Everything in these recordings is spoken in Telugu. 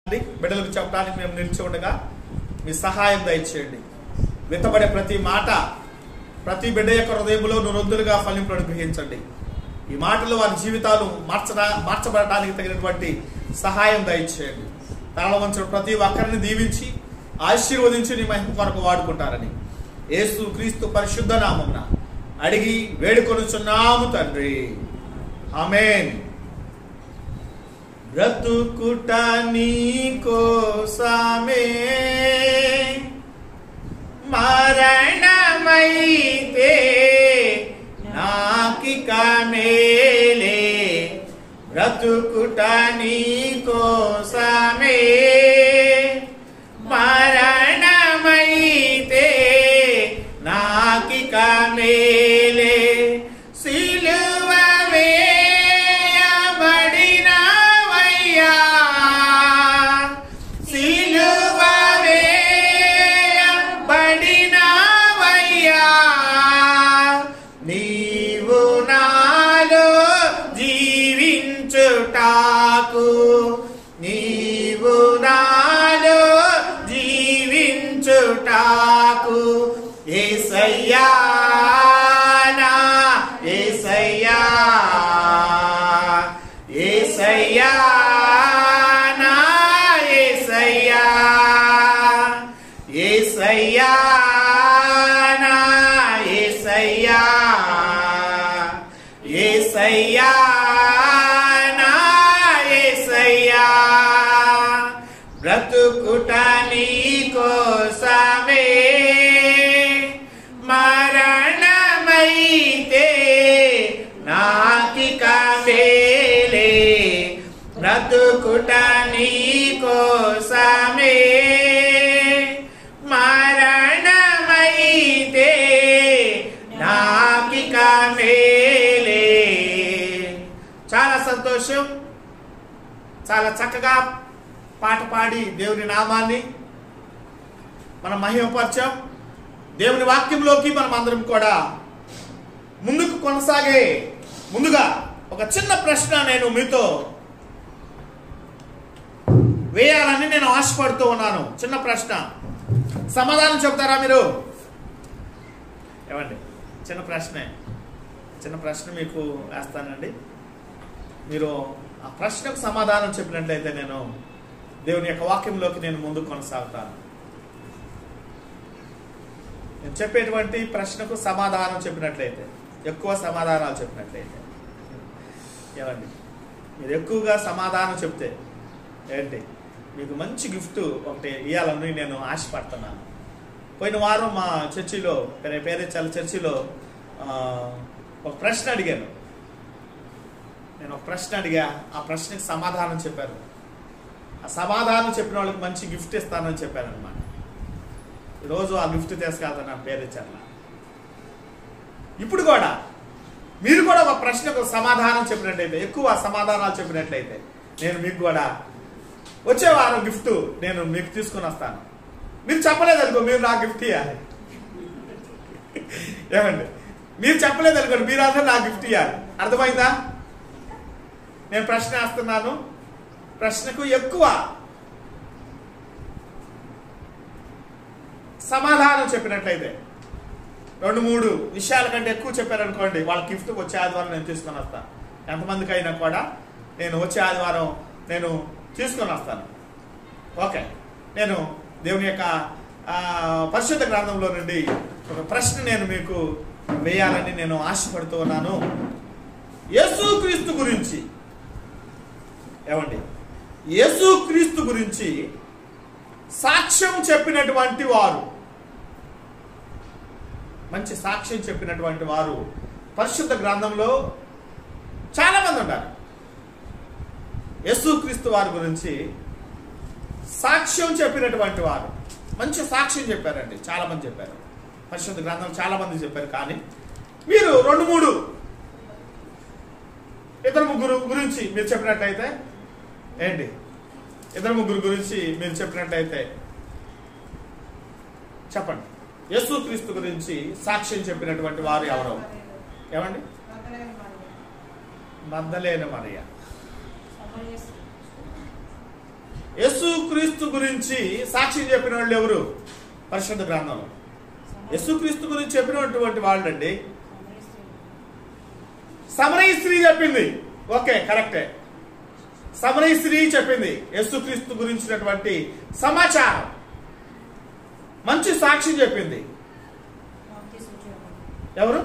బిడ్డలకు చెప్పడానికి మేము నిలిచి ఉండగా మీ సహాయం దయచేయండి విత్తబడే ప్రతి మాట ప్రతి బిడ్డ యొక్క హృదయంలో నొరొద్దులుగా ఫలింపులు అనుగ్రహించండి ఈ మాటలు వారి జీవితాలు మార్చడా మార్చబడటానికి తగినటువంటి సహాయం దయచేయండి తనలో వంచిన ప్రతి ఒక్కరిని దీవించి ఆశీర్వదించి నీ మహిమ కొరకు వాడుకుంటారని యేసు క్రీస్తు పరిశుద్ధ నామమున అడిగి వేడుకొనుచున్నాము తండ్రి ఆమేన్ బ్రతుకుట నీ కోసమే మరణమైతే నాకిక మేలే బ్రతుకుట నీ కోసమే మరణమైతే నాకిక మేలే సిలువ వేయబడినవయ్యా సిలువ వేయబడినవయ్యా నీవు నాలో జీవించుటాకు నీవు నాలో జీవించుటాకు ఏసయ్యా నా ఏసయ్యా ఏసయ్యా నా ఏసయ్యా ఏసయ్యా నా ఏసయ్యా ఏసయ్యా నా ఏసయ్యా బ్రతుకుట నీ కోసమే మరణమైతే నాకిక మేలే బ్రతుకుట నీ కోసమే మరణమైతే నాకిక మేలే చాలా సంతోషం చాలా చక్కగా పాట పాడి దేవుని నామాన్ని మనం మహిమపరచాం దేవుని వాక్యంలోకి మనం అందరం కూడా ముందుకు కొనసాగే ముందుగా ఒక చిన్న ప్రశ్న నేను మీతో వేయాలని నేను ఆశపడుతూ ఉన్నాను చిన్న ప్రశ్న సమాధానం చెప్తారా మీరు ఏమండి చిన్న ప్రశ్నే చిన్న ప్రశ్న మీకు వేస్తానండి మీరు ఆ ప్రశ్నకు సమాధానం చెప్పినట్లయితే నేను దేవుని యొక్క వాక్యంలోకి నేను ముందుకు కొనసాగుతాను నేను చెప్పేటువంటి ప్రశ్నకు సమాధానం చెప్పినట్లయితే ఎక్కువ సమాధానాలు చెప్పినట్లయితే ఏమండి మీరు ఎక్కువగా సమాధానం చెప్తే ఏంటి మీకు మంచి గిఫ్ట్ ఒకటి ఇవ్వాలని నేను ఆశపడుతున్నాను పోయిన వారం మా చర్చిలో పేరే పేరెచ్చాల చర్చిలో ఆ, ఒక ప్రశ్న అడిగాను నేను ఒక ప్రశ్న అడిగా ఆ ప్రశ్నకి సమాధానం చెప్పారు ఆ సమాధానం చెప్పిన వాళ్ళకి మంచి గిఫ్ట్ ఇస్తానని చెప్పాను అనమాట ఈరోజు ఆ గిఫ్ట్ తీసుకెళ్తాను పేరెచ్చాల ఇప్పుడు కూడా మీరు కూడా ఒక ప్రశ్నకు సమాధానం చెప్పినట్లయితే ఎక్కువ సమాధానాలు చెప్పినట్లయితే నేను మీకు కూడా వచ్చే వారం గిఫ్ట్ నేను మీకు తీసుకొని వస్తాను మీరు చెప్పలేదు అనుకో మీరు నా గిఫ్ట్ ఇవ్వాలి ఏమండి మీరు చెప్పలేదు అనుకోండి మీరు అందరూ నా గిఫ్ట్ ఇవ్వాలి అర్థమైందా నేను ప్రశ్న వేస్తున్నాను ప్రశ్నకు ఎక్కువ సమాధానం చెప్పినట్లయితే రెండు మూడు విషయాల కంటే ఎక్కువ చెప్పారనుకోండి వాళ్ళ గిఫ్ట్ వచ్చే ఆదివారం నేను తీసుకొని వస్తాను ఎంతమందికి అయినా కూడా నేను వచ్చే ఆదివారం నేను తీసుకొని వస్తాను ఓకే నేను దేవుని యొక్క ఆ, పరిశుద్ధ గ్రంథంలో నుండి ఒక ప్రశ్న నేను మీకు వేయాలని నేను ఆశపడుతూ ఉన్నాను యేసుక్రీస్తు గురించి ఏమండి యేసుక్రీస్తు గురించి సాక్ష్యం చెప్పినటువంటి వారు మంచి సాక్ష్యం చెప్పినటువంటి వారు పరిశుద్ధ గ్రంథంలో చాలా మంది ఉన్నారు యేసుక్రీస్తు వారి గురించి సాక్ష్యం చెప్పినటువంటి వారు మంచి సాక్ష్యం చెప్పారండి చాలా మంది చెప్పారు పరిశుద్ధ గ్రంథం చాలా మంది చెప్పారు కానీ మీరు రెండు మూడు ఇద్దరు ముగ్గురు గురించి మీరు చెప్పినట్టయితే ఏంటి ఇద్దరు ముగ్గురు గురించి మీరు చెప్పినట్టయితే చెప్పండి యేసుక్రీస్తు గురించి సాక్ష్యం చెప్పినటువంటి వారు ఎవరు ఏమండి మద్దలేని మరియ యేసు క్రీస్తు గురించి సాక్ష్యం చెప్పిన వాళ్ళు ఎవరు పరిశుద్ధ గ్రంథంలో యేసుక్రీస్తు గురించి చెప్పినటువంటి వాళ్ళండి సమరయ స్త్రీ చెప్పింది ఓకే కరెక్టే సమరయ స్త్రీ చెప్పింది యేసుక్రీస్తు గురించినటువంటి సమాచారం మంచి సాక్ష్యం చెప్పింది ఎవరు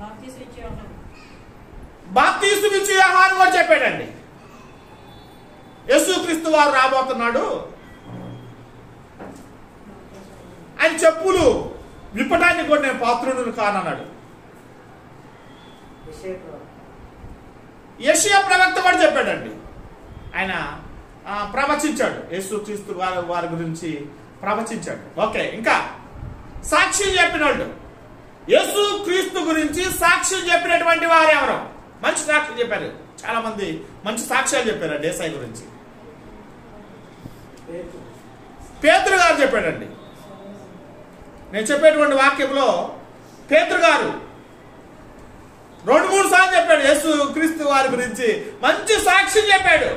బాప్తీసు ఇచ్చి ఆహారం కూడా చెప్పాడండి యేసుక్రీస్తు వారు రాబోతున్నాడు ఆయన చెప్పులు విప్పడానికి కూడా నేను పాత్రుడు కానన్నాడు యషియా ప్రవక్త కూడా చెప్పాడండి ఆయన ఆ, ప్రవచించాడు యేసు క్రీస్తు వారి వారి గురించి ప్రవచించాడు ఓకే ఇంకా సాక్ష్యం చెప్పినోళ్ళు యేసు క్రీస్తు గురించి సాక్ష్యం చెప్పినటువంటి వారు ఎవరు మంచి సాక్ష్యం చెప్పారు చాలా మంది మంచి సాక్ష్యాలు చెప్పారు దేశాయి గురించి పేతురు గారు చెప్పాడండి నేను చెప్పేటువంటి వాక్యంలో పేతురు గారు రెండు మూడు సార్లు చెప్పాడు యేసు క్రీస్తు వారి గురించి మంచి సాక్ష్యం చెప్పాడు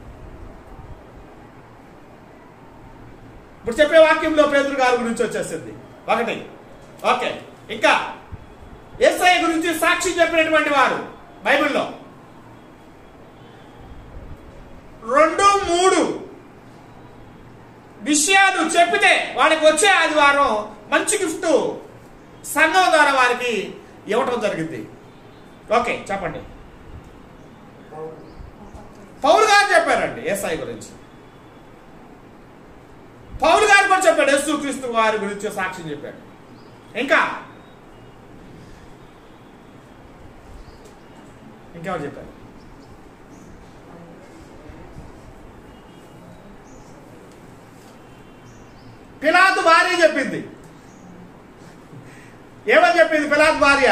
ఇప్పుడు చెప్పే వాక్యంలో పేదరు గారి గురించి వచ్చేసింది ఒకటి ఓకే ఇంకా ఎస్ఐ గురించి సాక్ష్యం చెప్పినటువంటి వారు బైబిల్లో రెండు మూడు విషయాలు చెప్పితే వాళ్ళకి వచ్చే ఆదివారం మంచి గిఫ్ట్ సంఘం ద్వారా వారికి ఇవ్వటం జరిగింది ఓకే చెప్పండి పౌలు గారు చెప్పారండి ఎస్ఐ గురించి పౌలు గారు కూడా చెప్పాడు యేసు క్రీస్తు వారి గురించి సాక్ష్యం చెప్పాడు ఇంకా ఇంకెవరు చెప్పారు పిలాతు భార్య చెప్పింది ఏమని చెప్పింది పిలాతు భార్య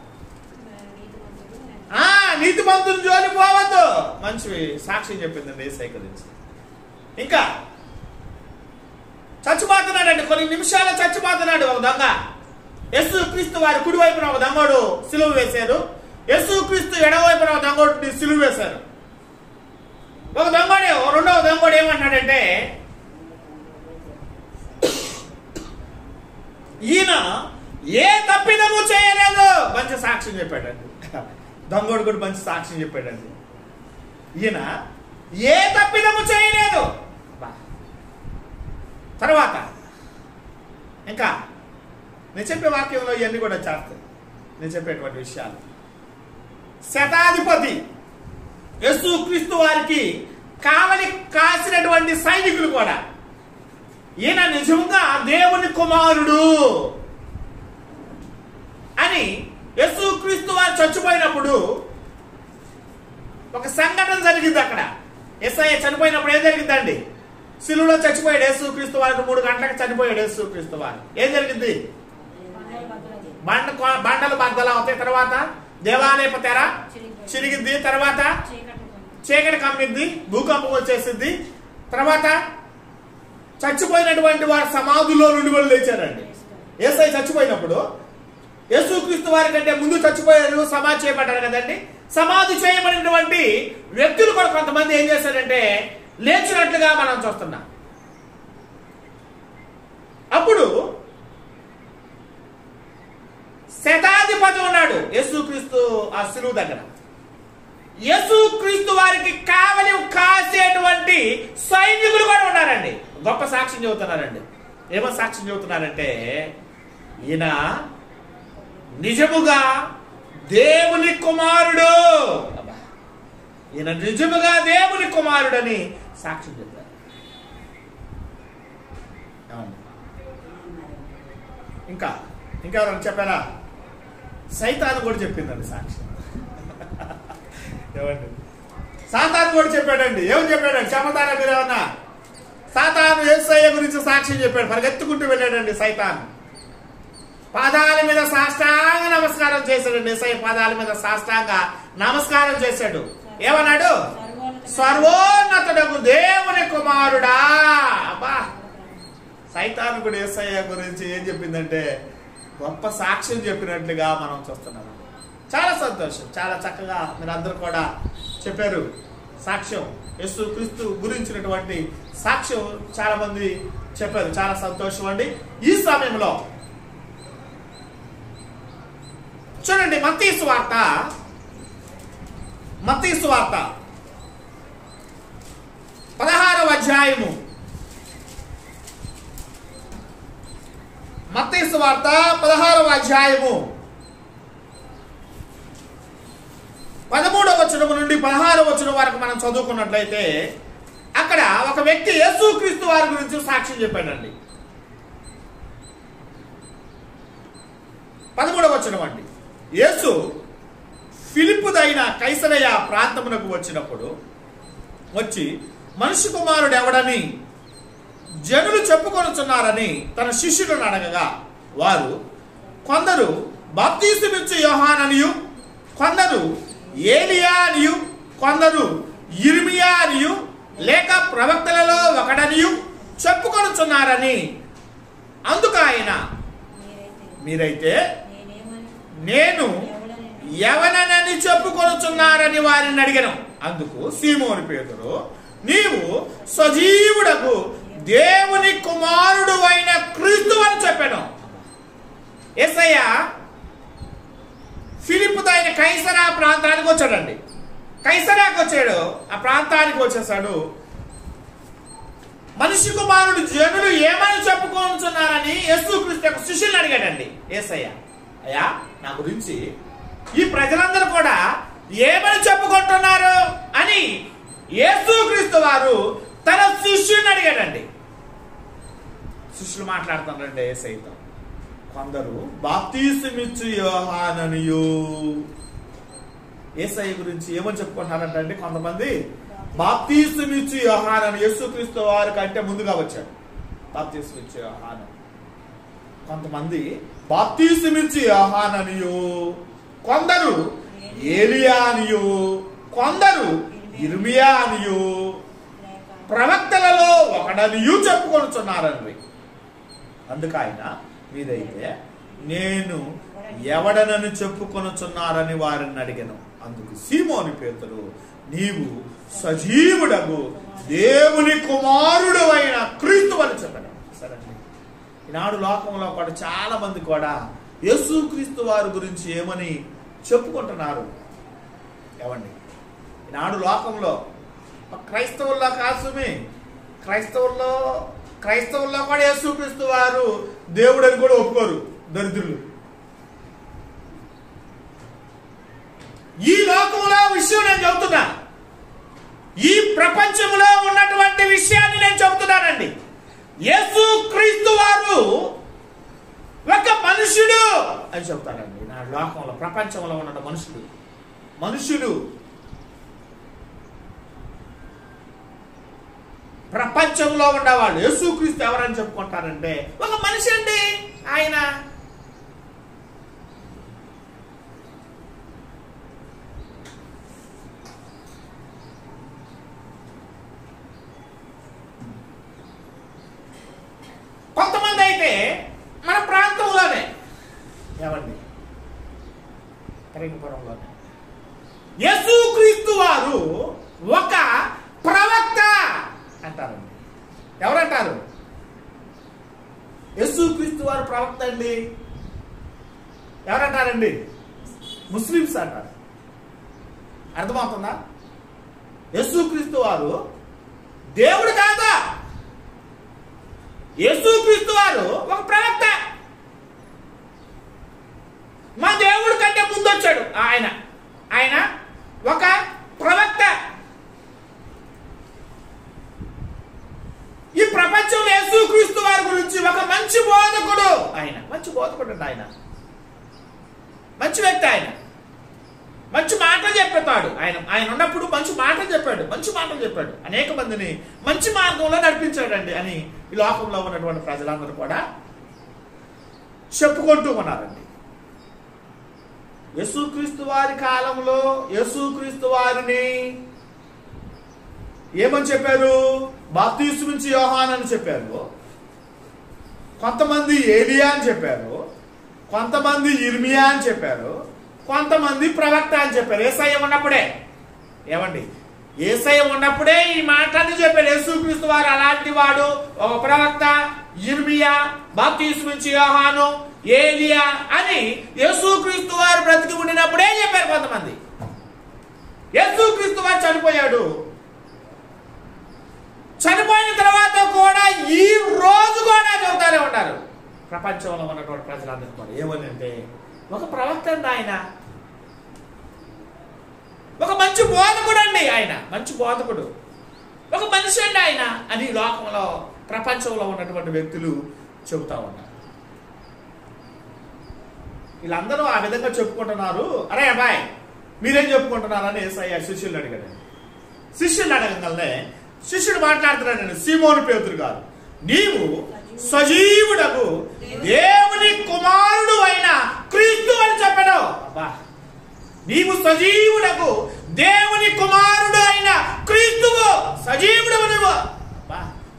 ఆ నీతి మంతులు జోలి పోవద్దు మంచి సాక్ష్యం చెప్పిందండి ఏసై గురించి ఇంకా చచ్చిపోతున్నాడండి కొన్ని నిమిషాల చచ్చిపోతున్నాడు ఒక దొంగ యస్సు క్రీస్తు వారి కుడి వైపున ఒక దొంగోడు సిలువ వేశారు యస్సు క్రీస్తు ఎడవైపున ఒక దొంగోడిని సిలువ వేశారు ఒక దొంగోడే రెండవ దొంగోడు ఏమన్నాడంటే ఈయన ఏ తప్పిదము చేయలేదు మంచి సాక్ష్యం చెప్పాడండి దొంగోడు కూడా మంచి సాక్ష్యం చెప్పాడండి ఈయన ఏ తప్పిదము చేయలేదు బా. తర్వాత ఇంకా నేను చెప్పే వాక్యంలో ఇవన్నీ కూడా చేస్తాయి నేను చెప్పేటువంటి విషయాలు శతాధిపతి యేసు క్రీస్తు వారికి కావలి కాసినటువంటి సైనికులు కూడా ఈయన నిజంగా దేవుని కుమారుడు అని యేసు క్రీస్తు వారు చచ్చిపోయినప్పుడు ఒక సంఘటన జరిగింది అక్కడ ఎస్ఐ చనిపోయినప్పుడు ఏం జరిగిందండి సిలువలో చచ్చిపోయాడు యేసు క్రీస్తు వారికి మూడు గంటలకు చనిపోయాడు యేసు క్రీస్తు వారు ఏం జరిగింది బండ బండలు బద్దలు అవుతాయి తర్వాత దేవాలయపు తెర చిరిగింది తర్వాత చీకటి కమ్మింది భూకంపం వచ్చేసింది తర్వాత చచ్చిపోయినటువంటి వారి సమాధుల్లో నుండి వాళ్ళు లేచారండి ఏసై చచ్చిపోయినప్పుడు యేసుక్రీస్తు వారి కంటే ముందు చచ్చిపోయారు సమాధి చేయబడ్డారు కదండి సమాధి చేయబడినటువంటి వ్యక్తులు కూడా కొంతమంది ఏం చేశారంటే లేచినట్లుగా మనం చూస్తున్నాం అప్పుడు శతాధిపతి ఉన్నాడు యేసుక్రీస్తు ఆ సులువు దగ్గర యేసుక్రీస్తు వారికి కావలి కాసేటువంటి సైనికులు కూడా ఉన్నారండి గొప్ప సాక్ష్యం చెబుతున్నారండి ఏమో సాక్ష్యం చెబుతున్నారంటే ఈయన నిజముగా దేవుని కుమారుడు అబ్బా. ఈయన నిజముగా దేవుని కుమారుడని సాక్ష్యం చెప్పారు ఏమండి? ఇంకా ఇంకా ఎవరైనా చెప్పారా సైతాను కూడా చెప్పిందండి సాక్ష్యం ఏమండి సాతాను కూడా చెప్పాడండి ఏమని చెప్పాడండి క్షమతారా మీరు ఏమన్నా సాతాను ఏసయ్య గురించి సాక్ష్యం చెప్పాడు పరిగెత్తుకుంటూ వెళ్ళాడండి సైతాను పాదాల మీద సాష్టాంగ నమస్కారం చేశాడండి ఏసయ్య పాదాల మీద సాష్టాంగ నమస్కారం చేశాడు ఏమన్నాడు సర్వోన్నతుడకు దేవుని కుమారుడా అబ్బా సైతాను కూడా ఏసయ్య గురించి ఏం చెప్పిందంటే గొప్ప సాక్ష్యం చెప్పినట్లుగా మనం చూస్తున్నాం చాలా సంతోషం చాలా చక్కగా మీరందరూ కూడా చెప్పారు సాక్ష్యం యేసు క్రీస్తు గురించినటువంటి సాక్ష్యం చాలా మంది చెప్పారు చాలా సంతోషం అండి ఈ సమయంలో చూడండి మత్తీసు వార్త మత్తీసు వార్త పదహారవ అధ్యాయము మత్తీసు వార్త పదహారవ అధ్యాయము పదమూడవ వచనము నుండి పదహారవ వచనం వరకు మనం చదువుకున్నట్లయితే అక్కడ ఒక వ్యక్తి యేసుక్రీస్తు వారి గురించి సాక్ష్యం చెప్పాడండి పదమూడవ వచనం అండి యేసు ఫిలిప్పుదైన కైసరయ ప్రాంతమునకు వచ్చినప్పుడు వచ్చి మనిషి కుమారుడు ఎవడని జనులు చెప్పుకొనుచున్నారని తన శిష్యులను అడగగా వారు కొందరు బాప్తీసుమిచ్చు యోహాననియు కొందరు ఏలియా అనియు కొందరు ఇర్మియా అనియు లేక ప్రవక్తలలో ఒకడనియు చెప్పుకొనుచున్నారని అందుకు ఆయన మీరైతే మీరైతే నేనేమని నేను ఎవడని ఎవనని చెప్పుకొనుచున్నారని వారిని అడిగాను అందుకు సీమోని పేతురు నీవు సజీవుడకు దేవుని కుమారుడు అయిన క్రీస్తు అని చెప్పాను ఎస్ఐయ ఫిలిప్ ఆయన కైసరా ప్రాంతానికి వచ్చాడండి కైసరాకి వచ్చాడు ఆ ప్రాంతానికి వచ్చేసాడు మనిషి కుమారుడు జనులు ఏమని చెప్పుకుంటున్నారని యేసుక్రీస్తు యొక్క శిష్యుల్ని అడిగాడండి ఏసయ్య అయ్యా నా గురించి ఈ ప్రజలందరూ కూడా ఏమని చెప్పుకుంటున్నారు అని యేసుక్రీస్తు వారు తన శిష్యుని అడిగాడండి శిష్యులు మాట్లాడుతున్నారండి ఏసైతో కొందరు బాప్తీసమిచ్చు యోహాననియు ఏసఐ గురించి ఏమని చెప్పుకుంటున్నారంటే అండి కొంతమంది బాప్తీసమిచ్చు యోహానని యేసుక్రీస్తు వారి కంటే ముందుగా వచ్చాడు బాప్తీసమిచ్చు యోహాను కొంతమంది బాప్తీసమిచ్చు యోహాననియు కొందరు ఏలియా అనియు కొందరు ఇర్మియా అనియు లేక ప్రవక్తలలో ఒకడనియు చెప్పుకొనుచున్నారండి అందుకు ఆయన మీదైతే నేను ఎవడనని చెప్పుకొనుచున్నారని వారిని అడిగాను అందుకు సీమోని పేతురు నీవు సజీవుడగు దేవుని కుమారుడు అయిన క్రీస్తు అని చెప్పాను సరే ఈనాడు లోకంలో కూడా చాలా మంది కూడా యేసు క్రీస్తు వారి గురించి ఏమని చెప్పుకుంటున్నారు ఏమండి ఈనాడు లోకంలో క్రైస్తవుల్లో కాసుమి క్రైస్తవుల్లో క్రైస్తవుల్లో కూడా యేసుక్రీస్తు వారు దేవుడు అని కూడా ఒప్పుకోరు దరిద్రులు ఈ లోకంలో విషయం నేను చెబుతున్నా ఈ ప్రపంచంలో ఉన్నటువంటి విషయాన్ని నేను చెబుతున్నానండి యేసు క్రీస్తు వారు ఒక మనుషుడు అని చెప్తానండి నా లోకంలో ప్రపంచంలో ఉన్న మనుషులు మనుషులు ప్రపంచంలో ఉన్నవాళ్ళు యేసుక్రీస్తు ఎవరని చెప్పుకుంటారంటే ఒక మనిషి అండి ఆయన కొంతమంది అయితే మన ప్రాంతంలోనే ఏమండి కరీంపురంలోనే యేసుక్రీస్తు వారు ఒక ప్రవక్త అంటారండి ఎవరంటారు యేసుక్రీస్తు వారు ప్రవక్త అండి ఎవరంటారండి ముస్లిమ్స్ అంటారు అర్థమవుతుందా యేసుక్రీస్తు వారు దేవుడు కాదా యేసుక్రీస్తు వారు ఒక ప్రవక్త మా దేవుడి కంటే ముందు వచ్చాడు ఆయన ఆయన ఒక ప్రవక్త ఈ ప్రపంచంలో యేసుక్రీస్తు వారి గురించి ఒక మంచి బోధకుడు ఆయన మంచి బోధకుడు అండి ఆయన మంచి వ్యక్తి ఆయన మంచి మాటలు చెప్పేతాడు ఆయన ఆయన ఉన్నప్పుడు మంచి మాటలు చెప్పాడు మంచి మాటలు చెప్పాడు అనేక మందిని మంచి మార్గంలో నడిపించాడండి అని ఈ లోకంలో ఉన్నటువంటి ప్రజలందరూ కూడా చెప్పుకుంటూ ఉన్నారండి యేసుక్రీస్తు వారి కాలంలో యేసుక్రీస్తు వారిని ఏమని చెప్పారు బాప్తీసు నుంచి యోహాన్ అని చెప్పారు కొంతమంది ఏలియా అని చెప్పారు కొంతమంది ఇర్మియా అని చెప్పారు కొంతమంది ప్రవక్త అని చెప్పారు ఏసయ్య ఉన్నప్పుడే ఏమండి ఏసై ఉన్నప్పుడే ఈ మాటని చెప్పాడు యేసుక్రీస్తు వారు అలాంటి వాడు ఒక ప్రవక్త ఇర్మియా బాప్తీసు నుంచి యోహాను ఏలియా అని యేసుక్రీస్తు వారు బ్రతికి ఉండినప్పుడే చెప్పారు కొంతమంది యేసుక్రీస్తు వారు చనిపోయాడు చనిపోయిన తర్వాత కూడా ఈ రోజు కూడా చెబుతానే ఉన్నారు ప్రపంచంలో ఉన్నటువంటి ప్రజలందరికీ కూడా ఏమని అంటే ఒక ప్రవక్త అండి ఆయన ఒక మంచి బోధకుడు అండి ఆయన మంచి బోధకుడు ఒక మనిషి అండి ఆయన అని లోకంలో ప్రపంచంలో ఉన్నటువంటి వ్యక్తులు చెబుతా ఉన్నారు వీళ్ళందరూ ఆ విధంగా చెప్పుకుంటున్నారు అరే అబ్బాయి మీరేం చెప్పుకుంటున్నారని ఏసయ్య శిష్యులు అడిగాడు శిష్యులు అడగగలనే శిష్యుడు మాట్లాడుతున్నాడు సీమోను పేతురు గారు నీవు సజీవుడకు దేవుని కుమారుడు అయిన క్రీస్తు అని చెప్పాడు అబ్బా నీవు సజీవుడకు దేవుని కుమారుడు అయిన క్రీస్తువు సజీవుడు నువ్వు అబ్బా.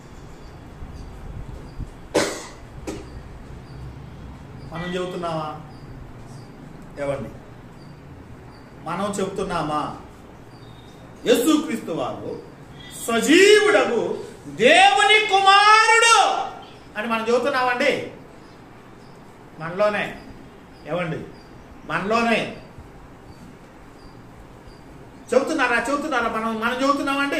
మనం చెబుతున్నావా ఏవండి మనం చెబుతున్నామా యేసుక్రీస్తు వారు సజీవుడకు దేవుని కుమారుడు అని మనం చెబుతున్నామండి మనలోనే ఏవండి మనలోనే చెబుతున్నారా చెబుతున్నారా మనం మనం చెబుతున్నామండి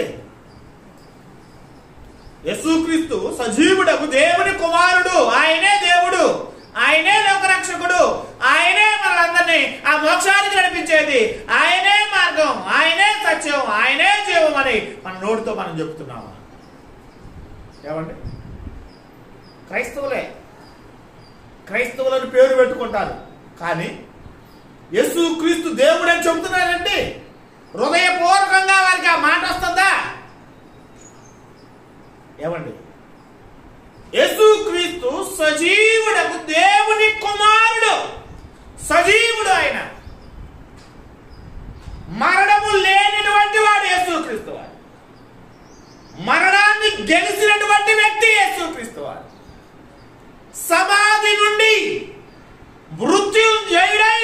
యేసుక్రీస్తు సజీవుడకు దేవుని కుమారుడు ఆయనే దేవుడు ఆయనే లోకరక్షకుడు ఆయనే మనలందరినీ ఆ మోక్షానికి నడిపించేది ఆయనే మార్గం ఆయనే సత్యం ఆయనే జీవం అని మన నోటితో మనం చెప్తున్నాము ఏమండి క్రైస్తవులే క్రైస్తవులను పేరు పెట్టుకుంటారు కానీ యేసు క్రీస్తు దేవుడు అని చెబుతున్నారండి హృదయపూర్వకంగా వారికి ఆ మాట వస్తుందా ఏమండి యేసుక్రీస్తు సజీవుడకు దేవుని కుమారుడు సజీవుడు ఆయన మరణము లేనటువంటి వాడు యేసుక్రీస్తు వాడు మరణాన్ని గెలిచినటువంటి వ్యక్తి యేసుక్రీస్తు వాడు సమాధి నుండి మృత్యుంజయుడై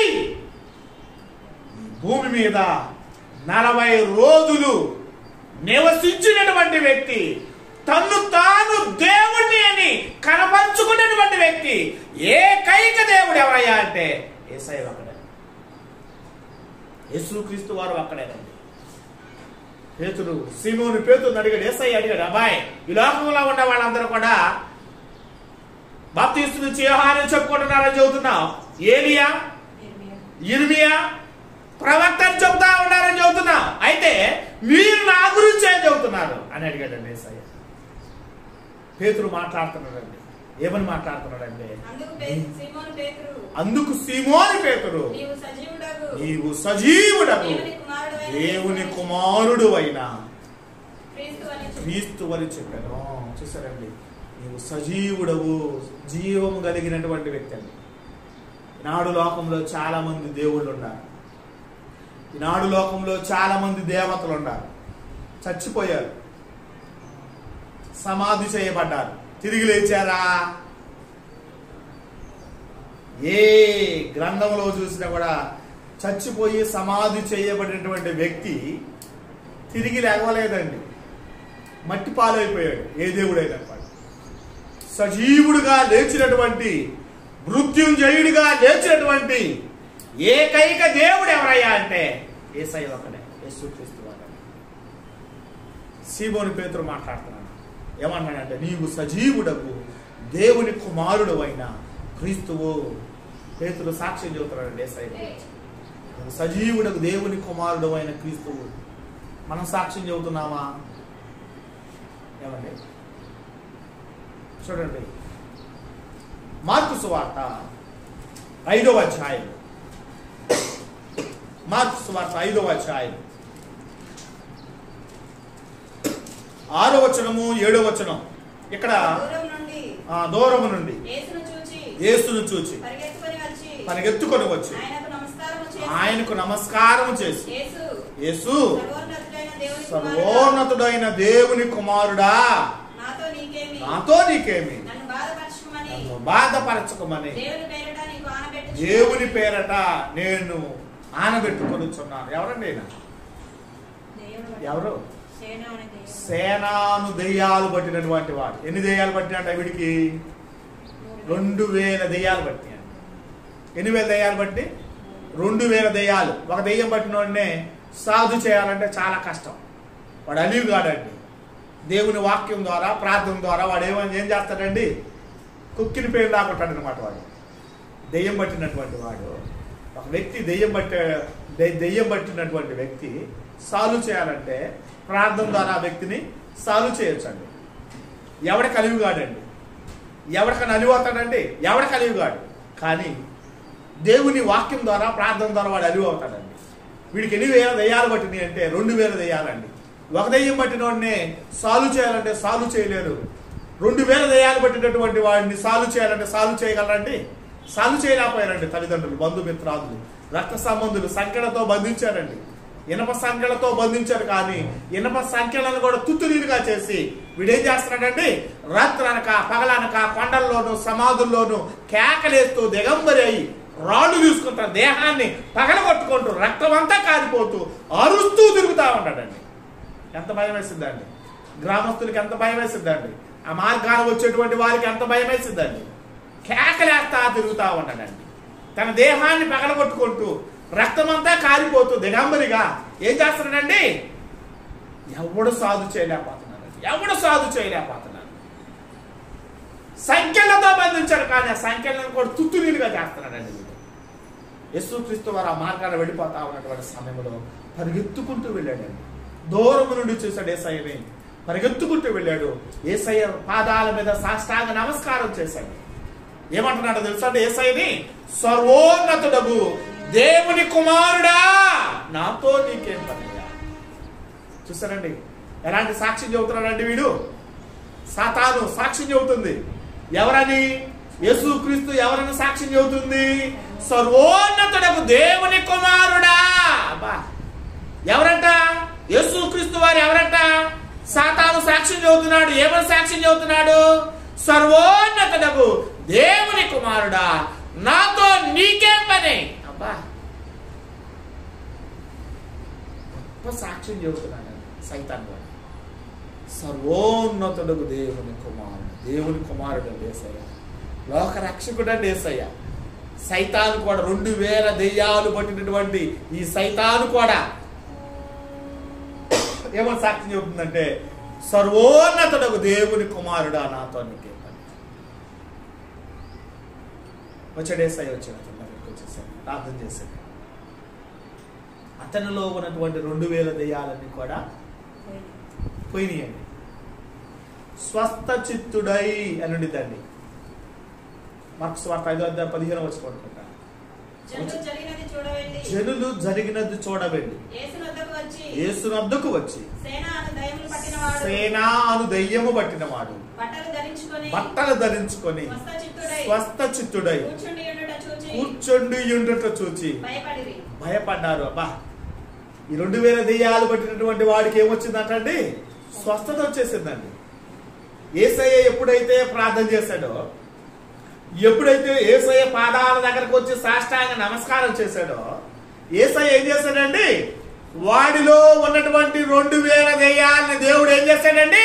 భూమి మీద నలభై రోజులు నివసించినటువంటి వ్యక్తి తన్ను తాను దేవుణ్ణి అని కనపరుచుకున్నటువంటి వ్యక్తి ఏకైక దేవుడు ఎవరయ్యా అంటే ఏసై ఒకడే యేసుక్రీస్తు వారు ఒక్కడేనండి పేతుడు సీమోని పేతుని అడిగాడు ఏసై అడిగాడు అబ్బాయి ఈ లోకంలో ఉన్న వాళ్ళందరూ కూడా బాప్తీస్తు నుంచి యోహాను చెప్పుకుంటున్నారని చెబుతున్నావు ఏలియా ఇర్మియా. ఇర్మియా ప్రవక్త అని చెబుతా ఉన్నారని చెబుతున్నావు అయితే మీరు నా గురించి ఏం చెబుతున్నారు అని అడిగాడండి ఏసయ్య పేతురు మాట్లాడుతున్నాడండి ఏమని మాట్లాడుతున్నాడండి అందుకు పే- సీమోను పేతురు అందుకు సీమోని పేతురు నీవు సజీవుడగు నీవు సజీవుడకు దేవుని కుమారుడైన దేవుని కుమారుడు అయినా క్రీస్తు అని చెప్పు. క్రీస్తు అని చెప్పాను చూసారండి నీవు సజీవుడవు జీవము కలిగినటువంటి వ్యక్తి అండి ఈనాడు లోకంలో చాలా మంది దేవుళ్ళు ఉన్నారు ఈనాడు లోకంలో చాలా మంది దేవతలు ఉన్నారు చచ్చిపోయారు సమాధి చేయబడ్డారు తిరిగి లేచారా ఏ గ్రంథంలో చూసినా కూడా చచ్చిపోయి సమాధి చేయబడినటువంటి వ్యక్తి తిరిగి లేవలేదండి మట్టి పాలైపోయాడు ఏ దేవుడైనా వాడు. సజీవుడుగా లేచినటువంటి మృత్యుంజయుడిగా లేచినటువంటి ఏకైక దేవుడు ఎవరయ్యా అంటే ఏసై ఒకడే యేసుక్రీస్తు ఒకడే సీమోని పేతురు మాట్లాడుతున్నాడు ఏమన్నాడంటే నీవు సజీవుడకు దేవుని కుమారుడు అయిన క్రీస్తువు పేతురు సాక్ష్యం చెబుతున్నాడు ఏసై గురించి. నువ్వు సజీవుడకు దేవుని కుమారుడు అయిన క్రీస్తువు మనం సాక్ష్యం చెబుతున్నామా ఏమండి చూడండి మార్కు సువార్త ఐదవ అధ్యాయం మార్కు సువార్త ఐదవ అధ్యాయం ఆరో వచనము ఏడో వచనం ఇక్కడ దూరం నుండి ఆ, దూరము నుండి యేసును చూచి యేసును చూచి పరిగెత్తుకొని వచ్చి పరిగెత్తుకొని వచ్చి ఆయనకు నమస్కారం చేసి ఆయనకు నమస్కారం చేసి యేసు యేసు సర్వోన్నతుడైన దేవుని కుమారుడా, సర్వోన్నతుడైన దేవుని కుమారుడా నాతో నీకేమి నాతో నీకేమి నన్ను బాధపరచుకోమని నన్ను బాధపరచకమని దేవుని పేరిట నీకు ఆనబెట్టు దేవుని పేరట నేను ఆనబెట్టుకొనుచున్నాను ఎవరండి ఈయన దేవుడు ఎవరు సేన అనే దేవుడు. సేనాను దెయ్యాలు పట్టినటువంటి వాడు ఎన్ని దెయ్యాలు పట్టినట్ట వీడికి రెండు వేల దెయ్యాలు పట్టినాయి ఎన్ని వేల దెయ్యాలు బట్టి రెండు వేల దెయ్యాలు ఒక దెయ్యం పట్టిన వాడినే సాధు చేయాలంటే చాలా కష్టం వాడు అలివి కాడండి దేవుని వాక్యం ద్వారా ప్రార్థన ద్వారా వాడు ఏమని ఏం చేస్తాడండి కుక్కిని పేరు లాకుంటాడు అనమాట వాడు దెయ్యం పట్టినటువంటి వాడు ఒక వ్యక్తి దెయ్యం పట్టే దె- దెయ్యం పట్టినటువంటి వ్యక్తి సాల్వ్ చేయాలంటే ప్రార్థన ద్వారా ఆ వ్యక్తిని సాల్వ్ చేయొచ్చండి ఎవడ కలివిగాడండి ఎవడికని అలివవుతాడండి ఎవడ కలివిగాడు కానీ దేవుని వాక్యం ద్వారా ప్రార్థన ద్వారా వాడు అలివి అవుతాడండి వీడికి ఎన్ని వేల దయ్యాలు పట్టినాయి అంటే రెండు వేల దయ్యాలండి ఒక దయ్యం పట్టిన వాడిని సాల్వ్ చేయాలంటే సాల్వ్ చేయలేరు రెండు వేల దయ్యాలు పట్టినటువంటి వాడిని సాల్వ్ చేయాలంటే సాల్వ్ చేయగలరండి సాల్వ్ చేయలేకపోయారండి తల్లిదండ్రులు బంధుమిత్రాదులు రక్త సంబంధులు సంఖ్యలతో బంధించారండి ఇనప సంఖ్యలతో బంధించారు కానీ ఇనప సంఖ్యలను కూడా తుత్తునీరుగా చేసి వీడేం చేస్తున్నాడండి రాత్రనక పగలనక కొండల్లోనూ సమాధుల్లోనూ కేకలేస్తూ దిగంబరి అయి రాళ్ళు తీసుకుంటారు దేహాన్ని పగలగొట్టుకుంటూ రక్తం అంతా కారిపోతూ అరుస్తూ తిరుగుతా ఉంటాడండి ఎంత భయం వేసిందండి గ్రామస్తులకి ఎంత భయం వేసిందండి ఆ మార్గానికి వచ్చేటువంటి వారికి ఎంత భయం వేసిందండి కేకలేస్తా తిరుగుతా ఉంటాడండి తన దేహాన్ని పగలగొట్టుకుంటూ రక్తమంతా కారిపోతూ దిగంబరిగా ఏం చేస్తున్నాడండి ఎవడు సాధు చేయలేకపోతున్నాడు ఎవడు సాధు చేయలేకపోతున్నాడు సంఖ్యలతో బంధించారు కానీ ఆ సంఖ్యలను కూడా తుత్తునీలుగా చేస్తున్నాడండి వీడు యేసుక్రీస్తు వారు ఆ మార్గాన్ని వెళ్ళిపోతా ఉన్నటువంటి సమయంలో పరిగెత్తుకుంటూ వెళ్ళాడండి దూరం నుండి చూశాడు ఏసయ్యని పరిగెత్తుకుంటూ వెళ్ళాడు ఏసయ్య పాదాల మీద సాష్టాంగ నమస్కారం చేశాడు ఏమంటున్నాడో తెలుసా అంటే ఏసయ్యని సర్వోన్నతుడగు దేవుని కుమారుడా నాతో నీకేం పనిగా చూసారండి ఎలాంటి సాక్ష్యం చెబుతున్నాడండి వీడు సాతాను సాక్ష్యం చెబుతుంది ఎవరని యేసుక్రీస్తు ఎవరని సాక్ష్యం చెబుతుంది సర్వోన్నతుడకు దేవుని కుమారుడా అబ్బా ఎవరంట యేసుక్రీస్తు వారు ఎవరంట సాతాను సాక్ష్యం చెబుతున్నాడు ఏమని సాక్ష్యం చెబుతున్నాడు సర్వోన్నతుడకు దేవుని కుమారుడా నాతో నీకేం పని అబ్బా గొప్ప సాక్ష్యం చెబుతున్నాడు సైతాన్ వాడు సర్వోన్నతుడుగు దేవుని కుమారుడు దేవుని కుమారుడు ఏసయ్య లోక రక్షకుడు అండి ఏసయ్య సైతాను కూడా రెండు వేల దెయ్యాలు పట్టినటువంటి ఈ సైతాను కూడా ఏమో సాక్ష్యం చెబుతుందంటే సర్వోన్నతుడకు దేవుని కుమారుడా నాతో నీకే పని వచ్చాడు ఏసయ్య వచ్చాడు అతని దగ్గరికి వచ్చేసాడు ప్రార్థన చేశాడు అతనిలో ఉన్నటువంటి రెండు వేల దెయ్యాలన్నీ కూడా పోయినాయండి స్వస్థ చిత్తుడై అని ఉండిద్దండి మార్క్స్ వార్త ఐదో అధ్యాయం పదిహేను వచ్చి పడుకుంటా జనులు జరిగినది చూడవెళ్ళి జనులు జరిగినది చూడబెళ్ళి యేసు వద్దకు వచ్చి యేసునద్దుకు వచ్చి సేన అను దయములు పట్టినవాడు సేనా అను దయ్యము పట్టినవాడు బట్టలు ధరించుకొని బట్టలు ధరించుకొని స్వస్థ చిత్తుడై స్వస్థ చిత్తుడై కూర్చుండి ఉండుట చూచి కూర్చొండి ఉండుట చూచి భయపడిరి భయపడ్డారు అబ్బా ఈ రెండు వేల దెయ్యాలు పట్టినటువంటి వాడికి ఏమొచ్చిందంటండి స్వస్థత వచ్చేసిందండి ఏసయ్య ఎప్పుడైతే ప్రార్థన చేశాడో ఎప్పుడైతే ఏసయ్య పాదాల దగ్గరకు వచ్చి సాష్టాంగ నమస్కారం చేశాడో ఏసయ్య ఏం చేశాడండి వాడిలో ఉన్నటువంటి రెండు వేల దెయ్యాలని దేవుడు ఏం చేశాడండి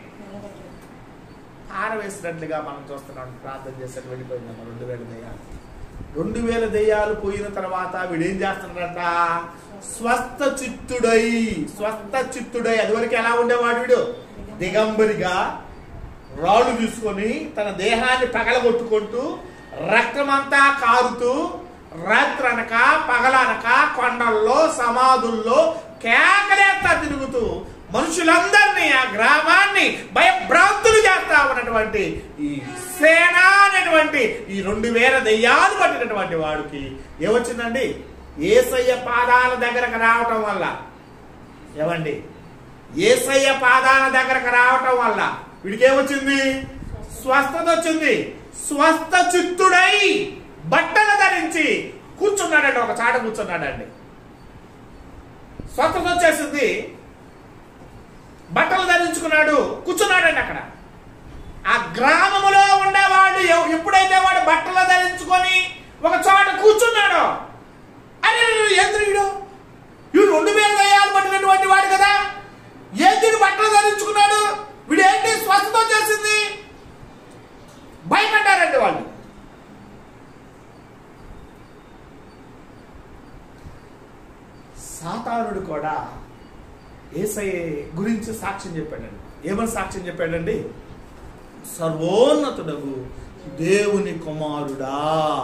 పారవేసినట్లుగా మనం చూస్తున్నాం ప్రార్థన చేశాడు వెళ్ళిపోయిందమ్మ రెండు వేల దెయ్యాలు రెండు వేల దెయ్యాలు పోయిన తర్వాత వీడు ఏం చేస్తున్నాడంట స్వస్థ చిత్తుడై స్వస్థ చిత్తుడై అదివరకు ఎలా ఉండేవాడు వీడు దిగంబరిగా రాళ్ళు తీసుకొని తన దేహాన్ని పగలగొట్టుకుంటూ రక్తమంతా కారుతూ రాత్రనక పగలనక కొండల్లో సమాధుల్లో కేకలేస్తా తిరుగుతూ మనుషులందరినీ ఆ గ్రామాన్ని భయభ్రాంతులు చేస్తా ఉన్నటువంటి ఈ సేన అనేటువంటి ఈ రెండు వేల దెయ్యాలు పట్టినటువంటి వాడికి ఏమొచ్చిందండి ఏసయ్య పాదాల దగ్గరకు రావటం వల్ల ఏమండి ఏసయ్య పాదాల దగ్గరకు రావటం వల్ల వీడికి ఏమొచ్చింది స్వస్థత వచ్చింది స్వస్థ చిత్తుడై బట్టలు ధరించి కూర్చున్నాడండి ఒక చాట కూర్చున్నాడండి స్వస్థత వచ్చేసింది బట్టలు ధరించుకున్నాడు కూర్చున్నాడండి అక్కడ ఆ గ్రామములో ఉండేవాడు ఎవ్- ఎప్పుడైతే వాడు బట్టలు ధరించుకొని ఒక చోట కూర్చున్నాడో అరే ఎందుకు వీడు వీడు రెండు వేల దయ్యాలు పట్టినటువంటి వాడు కదా ఏంటి వీడు బట్టలు ధరించుకున్నాడు వీడు ఏంటి స్వస్థత చేసింది భయపడ్డారండి వాళ్ళు సాతానుడు కూడా ఏసై గురించి సాక్ష్యం చెప్పాడండి ఏమని సాక్ష్యం చెప్పాడండి సర్వోన్నతుడగు దేవుని కుమారుడా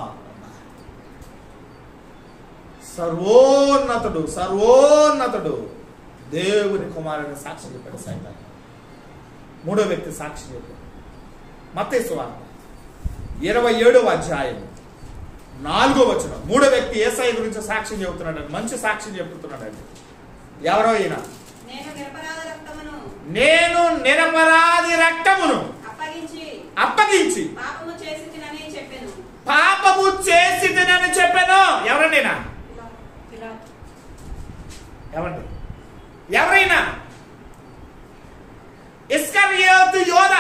సర్వోన్నతుడు సర్వోన్నతుడు దేవుని కుమారుని సాక్ష్యం చెప్పాడు సైతాన్ మూడో వ్యక్తి సాక్ష్యం చెప్పాడు మత్తయి వార్త ఇరవై ఏడవ అధ్యాయం నాలుగో వచనం మూడో వ్యక్తి ఏసఐ గురించి సాక్ష్యం చెబుతున్నాడు మంచి సాక్ష్యం చెబుతున్నాడండి ఎవరో ఈయన నేను నిరపరాధ రక్తమును నేను నిరపరాధి రక్తమును అప్పగించి అప్పగించి పాపము చేసి తినని చెప్పాను పాపము చేసి తినని చెప్పాను ఎవరండి ఈయన? పిలాతు. ఎవరండి ఎవరైనా ఇస్కరియోతు యోధ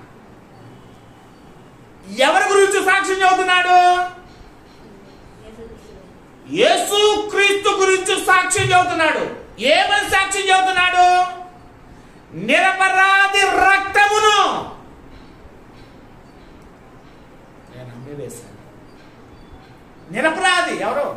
ఎవరి గురించి సాక్ష్యం చెబుతున్నాడు యేసు క్రీస్తు గురించి సాక్ష్యం చెబుతున్నాడు ఏమని సాక్ష్యం చెబుతున్నాడు నిరపరాధి రక్తమును నేను అమ్మివేశాను నిరపరాధి ఎవరు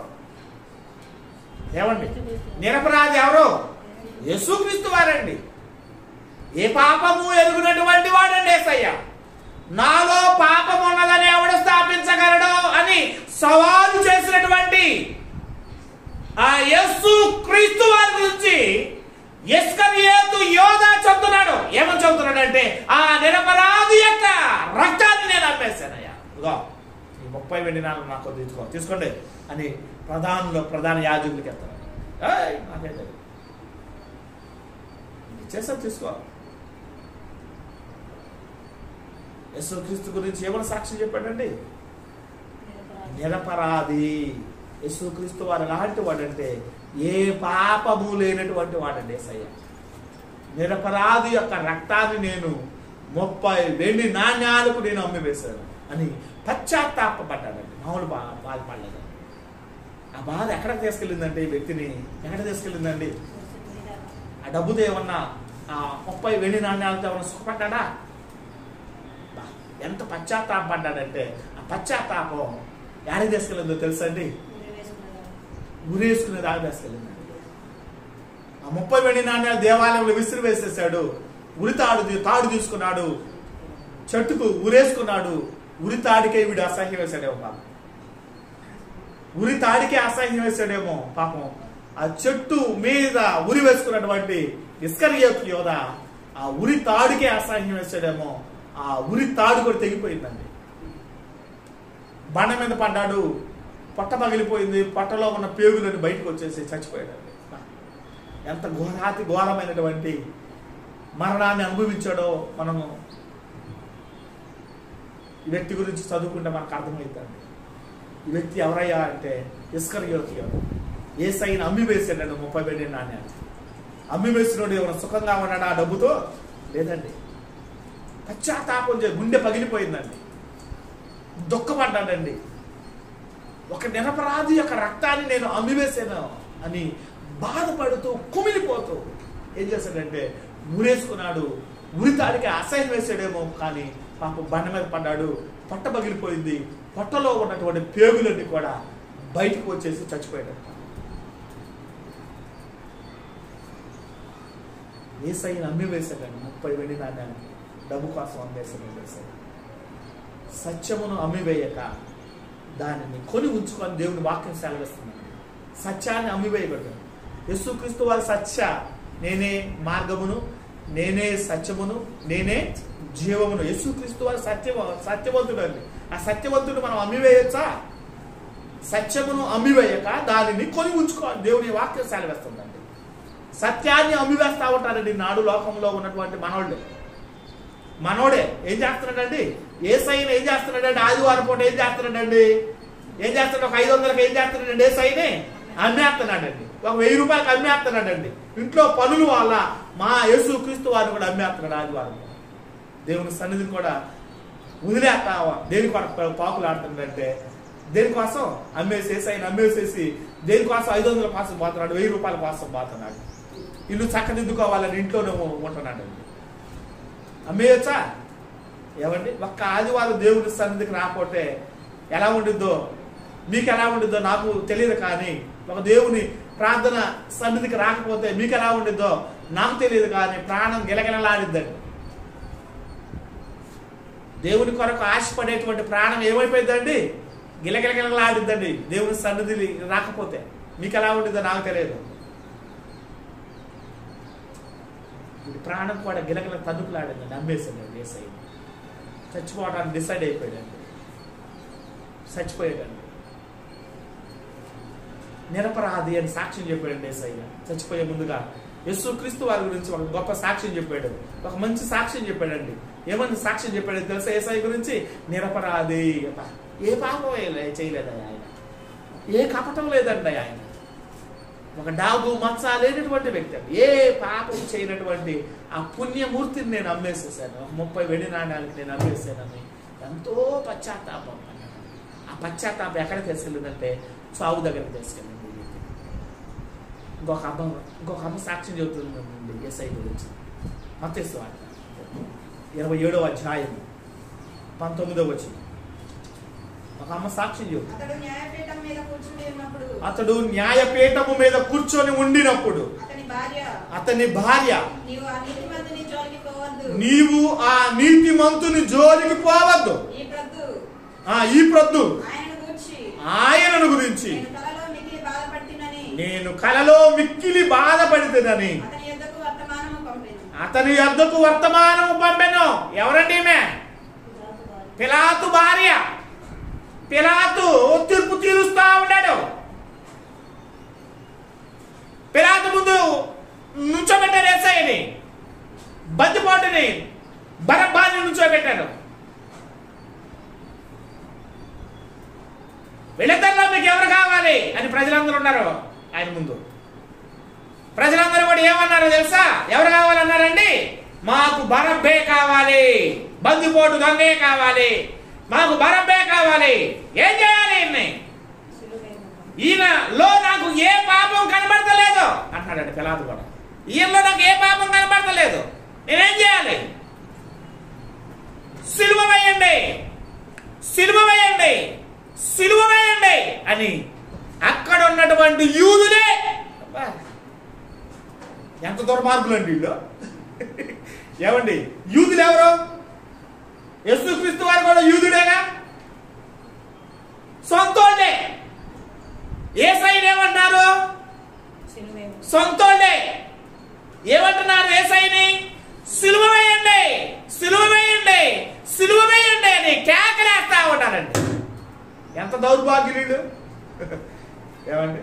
ఏమండి నిరపరాధి ఎవరు యేసుక్రీస్తు వారండి ఏ పాపము ఎరుగునటువంటి వాడండి ఏసయ్య నాలో పాపం ఉన్నదని ఎవడు స్థాపించగలడు అని సవాలు చేసినటువంటి ఆ యేసు క్రీస్తు వారి గురించి ఇస్కరియోతు యోధ చెబుతున్నాడు ఏమని చెబుతున్నాడు అంటే ఆ నిరపరాధి యొక్క రక్తాన్ని నేను అమ్మేశానయ్యా ఇదిగో ఈ ముప్పై వెండి నాలుగు నాకు తీసుకో తీసుకోండి అని ప్రధానంలో ప్రధాన యాజకులకి ఎత్తాడు ఏయ్, నాకేం తెలియదు చేసావు తీసుకో యేసు క్రీస్తు గురించి ఏమైనా సాక్ష్యం చెప్పాడండి నిరపరాధి యేసుక్రీస్తు వారు ఎలాంటి వాడంటే ఏ పాపము లేనటువంటి వాడండి ఏసయ్య నిరపరాధి యొక్క రక్తాన్ని నేను ముప్పై వెండి నాణ్యాలకు నేను అమ్మివేశాను అని పశ్చాత్తాపడ్డాడండి మామూలు బా బాధపడలేదు ఆ బాధ ఎక్కడికి తీసుకెళ్ళిందంటే ఈ వ్యక్తిని ఎక్కడ తీసుకెళ్ళిందండి ఆ డబ్బుతో ఏమన్నా ఆ ముప్పై వెండి నాణ్యాలతో ఏమన్నా సుఖపడ్డా బా, ఎంత పశ్చాత్తాపడ్డాడంటే ఆ పశ్చాత్తాపం యాడికి తీసుకెళ్ళిందో తెలుసండి ఉరి వేసుకున్నదా? ఉరేసుకునే దాకా తీసుకెళ్ళిందండి ఆ ముప్పై వెండి నాణ్యాలు దేవాలయంలో విసిరి వేసేసాడు ఉరి తాడు తీ- తాడు తీసుకున్నాడు చెట్టుకు ఉరేసుకున్నాడు ఉరి తాడికే వీడు అసహ్యం వేశాడేమో పాపం ఉరి తాడికే అసహ్యం వేశాడేమో పాపం ఆ చెట్టు మీద ఉరి వేసుకున్నటువంటి ఇస్కరియోతు యోధ ఆ ఉరి తాడుకే అసహ్యం వేశాడేమో ఆ ఉరి తాడు కూడా తెగిపోయిందండి బండ మీద పడ్డాడు పొట్ట పగిలిపోయింది పొట్టలో ఉన్న పేగులని బయటకు వచ్చేసి చచ్చిపోయాడు ఎంత ఘోరాతి ఘోరమైనటువంటి మరణాన్ని అనుభవించాడో మనము ఈ వ్యక్తి గురించి చదువుకుంటే మనకు అర్థమవుతుంది ఈ వ్యక్తి ఎవరయ్యా అంటే ఇస్కర్ యువతి ఏ సైన్ అమ్మి వేసాడు ముప్పై వెండి నాణ్యాలు అమ్మి వేసినోడు ఎవరు సుఖంగా ఉన్నాడు ఆ డబ్బుతో లేదండి పశ్చాత్తాపం చే గుండె పగిలిపోయిందండి దుఃఖపడ్డాడండి ఒక నిరపరాధి యొక్క రక్తాన్ని నేను అమ్మివేశాను అని బాధపడుతూ కుమిలిపోతూ ఏం చేశాడంటే ఊరేసుకున్నాడు ఉరితాడికి అసహ్యం వేసాడేమో కానీ పాప బండ మీద పడ్డాడు పొట్ట పగిలిపోయింది పొట్టలో ఉన్నటువంటి పేగులన్నీ కూడా బయటకు వచ్చేసి చచ్చిపోయాడు ఏసైని అమ్మి వేశాడండి ముప్పై వెండి నాణ్యానికి డబ్బు కోసం అమ్మేసాడు వేశాడు సత్యమును అమ్మివేయక దానిని కొని ఉంచుకొని దేవుని వాక్యం సెలవిస్తున్నాడు సత్యాన్ని అమ్మివేయకూడదు యేసుక్రీస్తు వారి సత్య నేనే మార్గమును నేనే సత్యమును నేనే జీవమును యేసుక్రీస్తు వారి సత్య సత్యవంతుడు అండి ఆ సత్యవంతుడు మనం అమ్మివేయచ్చా సత్యమును అమ్మివేయక దానిని కొని ఉంచుకోవాలి దేవుని వాక్యం సెలవిస్తుందండి సత్యాన్ని అమ్మివేస్తా ఉంటారండి నాడు లోకంలో ఉన్నటువంటి మనోళ్ళే మనోడే ఏం చేస్తున్నాడండి ఏ సైన్ ఏం చేస్తున్నాడండి ఆదివారం పూట ఏం చేస్తున్నాడండి ఏం చేస్తున్నాడు ఒక ఐదు వందలకి ఏం చేస్తున్నాడండి ఏ సైని అమ్మేస్తున్నాడండి ఒక వెయ్యి రూపాయలకి అమ్మేస్తున్నాడండి ఇంట్లో పనులు వల్ల మా యేసు క్రీస్తు వారిని కూడా అమ్మేస్తున్నాడు ఆదివారం దేవుని సన్నిధిని కూడా వదిలేస్తా దేని కొరకు పాకులు ఆడుతున్నాడంటే దేనికోసం అమ్మేసేసి ఆయన అమ్మేసేసి దేనికోసం ఐదు వందల కోసం పోతున్నాడు వెయ్యి రూపాయల కోసం పోతున్నాడు ఇల్లు చక్కదిద్దుకోవాలని ఇంట్లోనే ఉంటున్నాడు అమ్మేయచ్చా ఏమండి ఒక్క ఆదివారం దేవుడి సన్నిధికి రాకపోతే ఎలా ఉండిద్దో మీకు ఎలా ఉండిద్దో నాకు తెలియదు కానీ ఒక దేవుని ప్రార్థన సన్నిధికి రాకపోతే మీకు ఎలా ఉండిద్దో నాకు తెలియదు కానీ ప్రాణం గిలగిలలాడిద్దండి దేవుని కొరకు ఆశపడేటువంటి ప్రాణం ఏమైపోయిందండి గిలగిలగిలలాడిద్దండి దేవుని సన్నిధి రాకపోతే మీకు ఎలా ఉండిద్దో నాకు తెలియదు ఇది ప్రాణం కూడా గిలగిల తన్నుకులాడింది నమ్మేసిందండి ఏసై చచ్చిపోవడానికి డిసైడ్ అయిపోయాడండి చచ్చిపోయాడండి నిరపరాధి అని సాక్ష్యం చెప్పాడండి ఏసయ్య చచ్చిపోయే ముందుగా యేసుక్రీస్తు వారి గురించి ఒక గొప్ప సాక్ష్యం చెప్పాడు ఒక మంచి సాక్ష్యం చెప్పాడండి ఏమని సాక్ష్యం చెప్పాడు తెలుసా ఏసఐ గురించి నిరపరాధి అబ్బా, ఏ పాపం వేయలే- చేయలేదండి ఆయన ఏ కపటం లేదండి ఆయన ఒక డాగు మచ్చ లేనటువంటి వ్యక్తి అండి ఏ పాపం చేయనటువంటి ఆ పుణ్యమూర్తిని నేను అమ్మేసేసాను ఒక ముప్పై వెడి నాణ్యాలకి నేను అమ్మేసానని ఎంతో పశ్చాత్తాపం అన్నాడు. ఆ పశ్చాత్తాపం ఎక్కడ తీసుకెళ్ళిందంటే చావు దగ్గరికి తీసుకెళ్ళింది ఈ వ్యక్తి. ఇంకొక అమ్మ ఇంకొక అమ్మ సాక్ష్యం చెబుతుందండి ఎస్ఐ గురించి మత్స్సు ఇరవై ఏడవ అధ్యాయం పంతొమ్మిదవ వచ్చింది ఒక అమ్మ సాక్ష్యం చెబుతుంది అతడు న్యాయపీఠం మీద కూర్చుని ఉన్నప్పుడు అతడు న్యాయపీఠము మీద కూర్చొని ఉండినప్పుడు అతని భార్య అతని భార్య నీవు ఆ నీతిమంతుని జోలికి పోవద్దు నీవు ఆ నీతిమంతుని జోలికి పోవద్దు ఈ ప్రద్దు ఆ ఈ ప్రొద్దు ఆయనను గూర్చి ఆయనను గురించి నేను కలలో మిగిలి బాధపడుతున్నని నేను కలలో మిక్కిలి బాధపడితేనని అతని యొద్దకు వర్తమానము పంపింది అతని యొద్దకు వర్తమానము పంపెను ఎవరండి ఈమె పిలాతు భార్య పిలాతు తీర్పు తీరుస్తా ఉన్నాడు పిలాతు ముందు నుంచోబెట్టారు ఏసఐని బందిపోటుని బరబ్బాని నుంచోబెట్టారు వీళ్ళిద్దరిలో మీకు ఎవరు కావాలి అని ప్రజలందరూ ఉన్నారు ఆయన ముందు ప్రజలందరూ కూడా ఏమన్నారు తెలుసా ఎవరు కావాలన్నారండి మాకు బరబ్బే కావాలి బందిపోటు దొంగే కావాలి మాకు బరబ్బే కావాలి ఏం చేయాలి ఈయన్ని? ఈయనలో నాకు ఏ పాపం కనబడతలేదు అంటున్నాడండి పిలాతు కూడా ఈయనలో నాకు ఏ పాపం కనబడతలేదు నేనేం చేయాలి సిలువ వేయండి సిలువ వేయండి సిలువ వేయండి అని అక్కడ ఉన్నటువంటి యూదులే అబ్బా, ఎంత దుర్మార్గులు అండి వీళ్ళు ఏమండి యూదులు ఎవరు యేసుక్రీస్తు వారు కూడా యూదుడేగా సొంతోళ్ళే ఏ సైడ్ ఏమంటారు సొంతోళ్ళే ఏమంటున్నారు ఏ సైని సిలువ వేయండి సిలువ వేయండి సిలువ వేయండి అని కేకలేస్తా ఉన్నారండి ఎంత దౌర్భాగ్యులు ఏమండి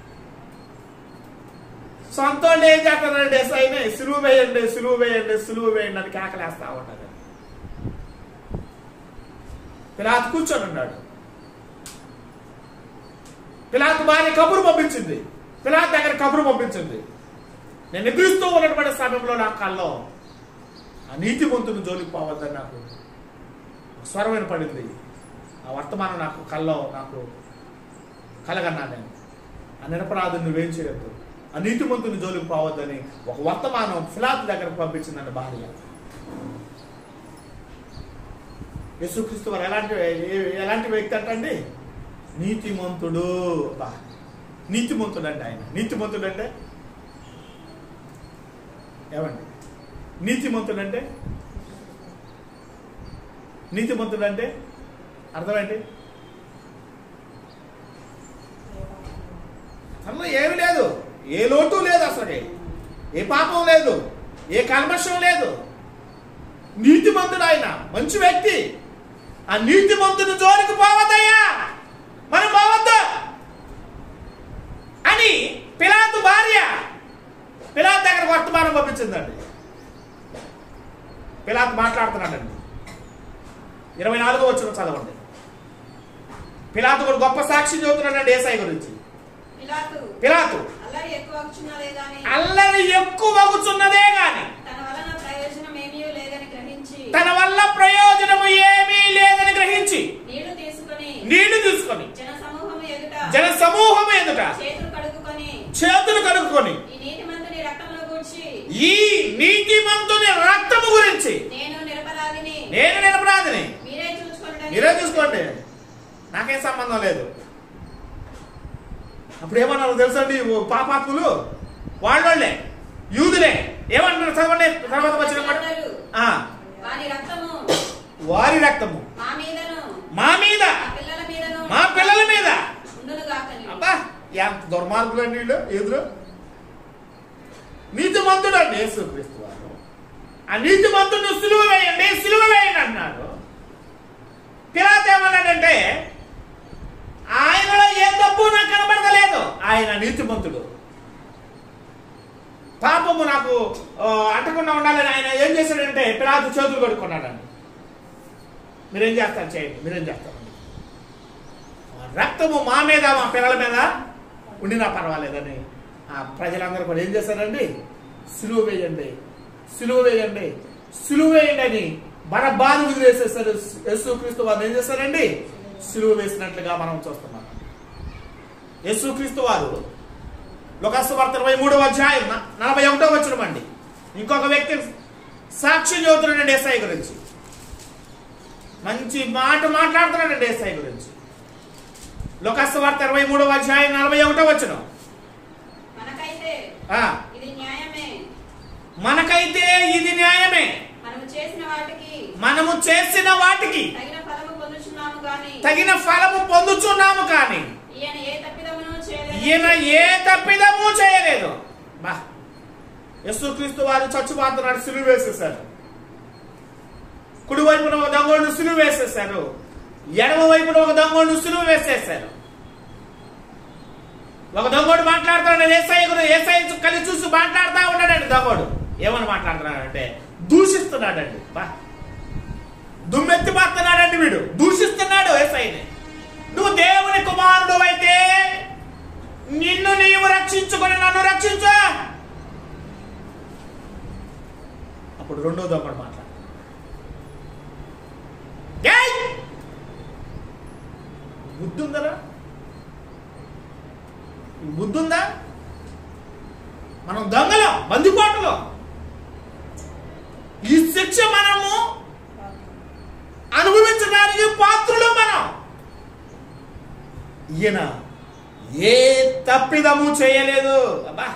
సొంత వాళ్ళు ఏం చేస్తారండి ఎస్ఐని సిలువ వేయండి సిలువ వేయండి సిలువ వేయండి అని కేకలేస్తా ఉంటారు పిలాత్ కూర్చొని ఉన్నాడు పిలాత్ భార్య కబురు పంపించింది పిలాత్ దగ్గర కబురు పంపించింది నేను నిద్రిస్తూ ఉన్నటువంటి సమయంలో నా కల్లో ఆ నీతిమంతుని జోలికి పోవద్దని నాకు స్వరం వినపడింది ఆ వర్తమానం నాకు కల్లో నాకు కలగన్నా నేను ఆ నిరపరాధుని నువ్వేం చేయొద్దు ఆ నీతిమంతుని జోలికి పోవద్దని ఒక వర్తమానం ఫిలాత్ దగ్గరకు పంపించిందండి భార్య యేసుక్రీస్తు వారు ఎలాంటి ఏ- ఎలాంటి వ్యక్తి అంటండి నీతిమంతుడు బా నీతిమంతుడు అంటే ఆయన నీతిమంతుడు అంటే ఏమండి నీతిమంతుడు అంటే నీతిమంతుడు అంటే అర్థమేంటి తనలో ఏమి లేదు ఏ లోటు లేదు అసలు ఏ పాపం లేదు ఏ కల్మషం లేదు నీతిమంతుడు ఆయన మంచి వ్యక్తి ఆ నీతిమంతుని జోలికి పోవద్దయ్యా మనం పోవద్దు అని పిలాతు భార్య పిలాత్ దగ్గర వర్తమానం పంపించిందండి పిలాత్ మాట్లాడుతున్నాడండి ఇరవై నాలుగో వచ్చిన చదవండి పిలాతు కూడా గొప్ప సాక్షి చదువుతున్నాడండి ఏసై గురించి పిలాతు పిలాతు అల్లరి ఎక్కువ వచ్చున్నదే గాని అల్లరి ఎక్కువ వగుచున్నదే గాని తన వలన ప్రయోజనం ఏమీ లేదని గ్రహించి తన వల్ల ప్రయోజనము ఏమీ లేదని గ్రహించి నీళ్లు తీసుకొని నీళ్లు తీసుకొని జన సమూహము ఎదుట జన సమూహం ఎదుట చేతులు కడుగుకొని చేతులు కడుక్కొని ఈ నీతిమంతుని రక్తమును సంబంధం లేదు అప్పుడు ఏమన్నారు తెలుసండి ఓ పాపాత్ములు వాళ్ళోళ్ళే యూదులే ఏమంటున్నారు చదవండి తర్వాత వచ్చిన మాట. ఆ, వారి రక్తము వారి రక్తము మా మీదను మా మీద మా పిల్లల మీదను మా పిల్లల మీద ఉండును గాకని అబ్బా ఎంత దుర్మార్గులు అండి వీళ్ళు ఎదురు నీతిమంతుడు అండి యేసుక్రీస్తు వారు ఆ నీతిమంతుడు సులువ వేయండి సులువ వేయండి అన్నాడు పిలాత్ ఏమన్నాడంటే ఆయనలో ఏ తప్పు నాకు కనబడతలేదు ఆయన నీతిమంతుడు పాపము నాకు ఆ, అంటకుండా ఉండాలని ఆయన ఏం చేశాడంటే పిలాతు చేతులు కడుక్కున్నాడండి మీరేం చేస్తారు చేయండి మీరేం చేస్తారండి రక్తము మా మీద మా పిల్లల మీద ఉండినా పర్వాలేదని ఆ ప్రజలందరూ కూడా ఏం చేశారండి సులువు వేయండి సులువు వేయండి సులువు వేయండి అని బరబాను వదిలేసేసారు యేసుక్రీస్తు వారు ఏం చేశారండి సులువు వేసినట్లుగా మనం చూస్తున్నాం యేసుక్రీస్తు వారు లోకాసు వార్త ఇరవై మూడవ అధ్యాయం న- నలభై ఒకటో వచ్చిన అండి ఇంకొక వ్యక్తి సాక్షి చదువుతున్నాడు ఏసఐ గురించి మంచి మాట మాట్లాడుతున్నాడు ఏసఐ గురించి లోకాసు వార్త ఇరవై మూడవ అధ్యాయం నలభై ఒకటో వచ్చిన మనకైతే ఇది న్యాయమే మనకైతే ఇది న్యాయమే మనము చేసిన వాటికి మనము చేసిన వాటికి తగిన ఫలము పొందుచున్నాము గాని తగిన ఫలము పొందుచున్నాము కానీ ఈయన ఏ తప్పిదమును చేయలేదు ఈయన ఏ తప్పిదము చేయలేదు బా యేసుక్రీస్తు వారు చచ్చిపోతున్నాడు సిలువ వేసేసారు కుడి వైపున ఒక దొంగను సిలువ వేసేసారు ఎడమ వైపున ఒక దొంగను సిలువ వేసేసారు ఒక దొంగోడు మాట్లాడుతున్నాడు ఏసఐ గురించి ఏసఐ కలిసి చూసి మాట్లాడుతూ ఉన్నాడండి దొంగోడు ఏమని మాట్లాడుతున్నాడంటే దూషిస్తున్నాడండి బా దుమ్మెత్తి మాట్లాడాడండి వీడు దూషిస్తున్నాడు ఏసైని నువ్వు దేవుని కుమారుడు అయితే నిన్ను నీవు రక్షించుకొని నన్ను రక్షించు అప్పుడు రెండో దొంగడు మాట్లాడు ఏయ్! బుద్ధుందరా ఈ బుద్ధుందా మనం దొంగలం బందిపోటులో ఈ శిక్ష మనము అనుభవించడానికి పాత్రులు మనం ఈయన ఏ తప్పిదము చేయలేదు అబ్బా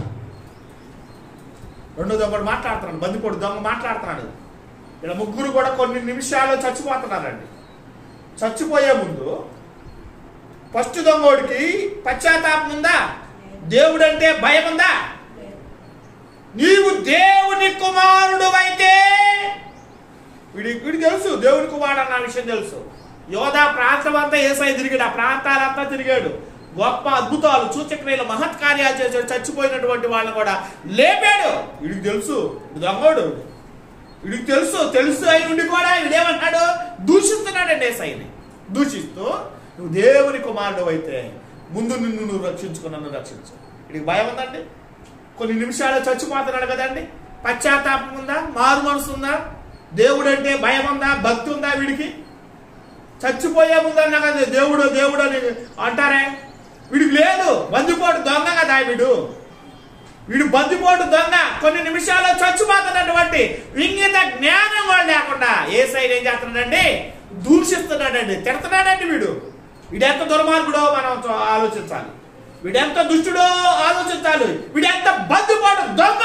రెండో దొంగడు మాట్లాడుతున్నాడు బందిపోడు దొంగ మాట్లాడుతున్నాడు ఇక్కడ ముగ్గురు కూడా కొన్ని నిమిషాలు చచ్చిపోతున్నారండి చచ్చిపోయే ముందు ఫస్ట్ దొంగోడికి పశ్చాత్తాపం ఉందా దేవుడు అంటే భయం ఉందా నీవు దేవుని కుమారుడు అయితే వీడి వీడికి తెలుసు దేవుని కుమారుడు అన్న విషయం తెలుసు యోధా ప్రాంతం అంతా ఏసై తిరిగాడు ఆ ప్రాంతాలంతా తిరిగాడు గొప్ప అద్భుతాలు సూచక్రియలు మహత్ కార్యాలు చేశాడు చచ్చిపోయినటువంటి వాళ్ళని కూడా లేపాడు వీడికి తెలుసు వీడు దొంగోడు వీడికి తెలుసు తెలుసు అయి ఉండి కూడా వీడేమన్నాడు దూషిస్తున్నాడండి ఏసైని దూషిస్తూ నువ్వు దేవుని కుమారుడు అయితే ముందు నిన్ను నువ్వు రక్షించుకుని నన్ను రక్షించు వీడికి భయం ఉందండి కొన్ని నిమిషాలు చచ్చిపోతున్నాడు కదండి పశ్చాత్తాపం ఉందా మారు మనసు ఉందా దేవుడు అంటే భయం ఉందా భక్తి ఉందా వీడికి చచ్చిపోయే ముందన్నా కదా దేవుడు దేవుడు అని అంటారే వీడికి లేదు బందిపోటు దొంగ కదా వీడు వీడు బందిపోటు దొంగ కొన్ని నిమిషాల్లో చచ్చిపోతున్నటువంటి ఇంగిత జ్ఞానం కూడా లేకుండా ఏ సైడ్ ఏం చేస్తున్నాడండి దూషిస్తున్నాడండి తిడుతున్నాడండి వీడు వీడెంత దుర్మార్గుడో మనం చూ- ఆలోచించాలి వీడెంత దుష్టుడో ఆలోచించాలి వీడెంత బందిపోటు దొంగ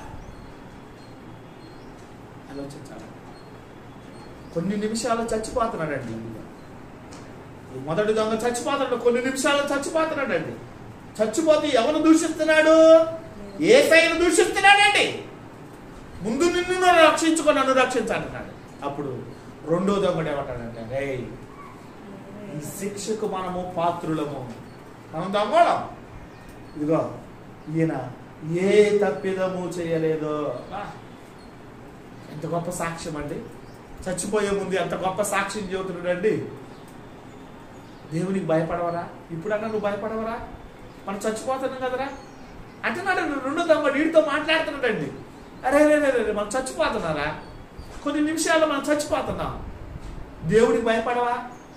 ఆలోచించాలి కొన్ని నిమిషాలు చచ్చిపోతున్నాడండి ఈ మొదటి దొంగ చచ్చిపోతున్నాడు కొన్ని నిమిషాలు చచ్చిపోతున్నాడండి చచ్చిపోతే ఎవరు దూషిస్తున్నాడు ఏ సైను దూషిస్తున్నాడండి ముందు నిన్ను నన్ను రక్షించుకొని నన్ను రక్షించాలన్నాడు అప్పుడు రెండో దొంగడు ఏమంటాడంటే రే ఈ శిక్షకు మనము పాత్రులము మనం దొంగలం ఇదిగో ఈయన ఏ తప్పిదము చేయలేదో బా. ఎంత గొప్ప సాక్ష్యం అండి చచ్చిపోయే ముందు ఎంత గొప్ప సాక్ష్యం చెబుతున్నాడండి దేవునికి భయపడవరా ఇప్పుడన్నా నువ్వు భయపడవరా మనం చచ్చిపోతున్నాం కదరా అంటున్నాడు రెండో దమ్మ వీడితో మాట్లాడుతున్నాడండి అరే అరే అరే అరే, మనం చచ్చిపోతున్నారా కొన్ని నిమిషాల్లో మనం చచ్చిపోతున్నాం దేవుడికి భయపడవా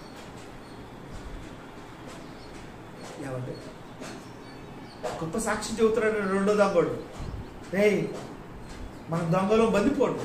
ఏమండి గొప్ప సాక్షి చెబుతున్నాడు రెండో దొంగడు రే మనం దొంగలో బందిపోడు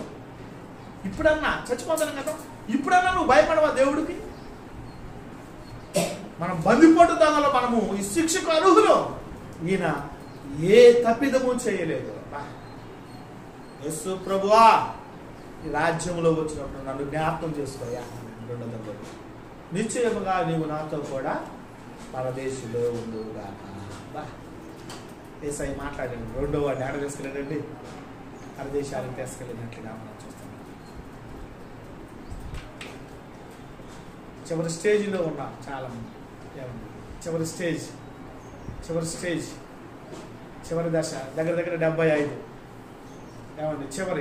ఇప్పుడన్నా చచ్చిపోతాను కదా ఇప్పుడన్నా నువ్వు భయపడవా దేవుడికి మనం బందిపోటు దొంగలో మనము ఈ శిక్షకు అర్హులు ఈయన ఏ తప్పిదము చేయలేదు బా. యేసు ప్రభువా ఈ రాజ్యంలో వచ్చినప్పుడు నన్ను జ్ఞాపకం చేసుకోయా రెండో దొంగలు నిశ్చయముగా నీవు నాతో కూడా పరదేశంలో ఉండుగా ఏసై మాట్లాడండి రెండో వాడిని ఆడ తీసుకెళ్ళండి పరదేశాలకు తీసుకెళ్ళినట్లుగా మనం చూస్తున్నాం చివరి స్టేజ్లో ఉన్నాం చాలా మంది ఏమండి చివరి స్టేజ్ చివరి స్టేజ్ చివరి దశ దగ్గర దగ్గర డెబ్బై ఐదు ఏమండి చివరి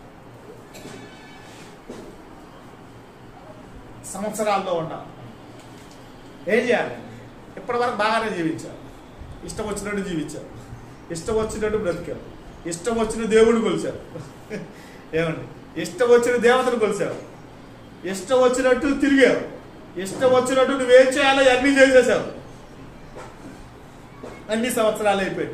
సంవత్సరాల్లో ఉన్నాం ఏం చేయాలి ఇప్పటి వరకు బాగానే జీవించారు ఇష్టం వచ్చినట్టు జీవించారు ఇష్టం వచ్చినట్టు బ్రతికారు ఇష్టం వచ్చిన దేవుడిని కొలిచారు ఏమండి ఇష్టం వచ్చిన దేవతను కొలిచారు ఇష్టం వచ్చినట్టు తిరిగావు ఇష్టం వచ్చినట్టు నువ్వేం చేయాలో అన్నీ చేసేసావు అన్ని సంవత్సరాలు అయిపోయి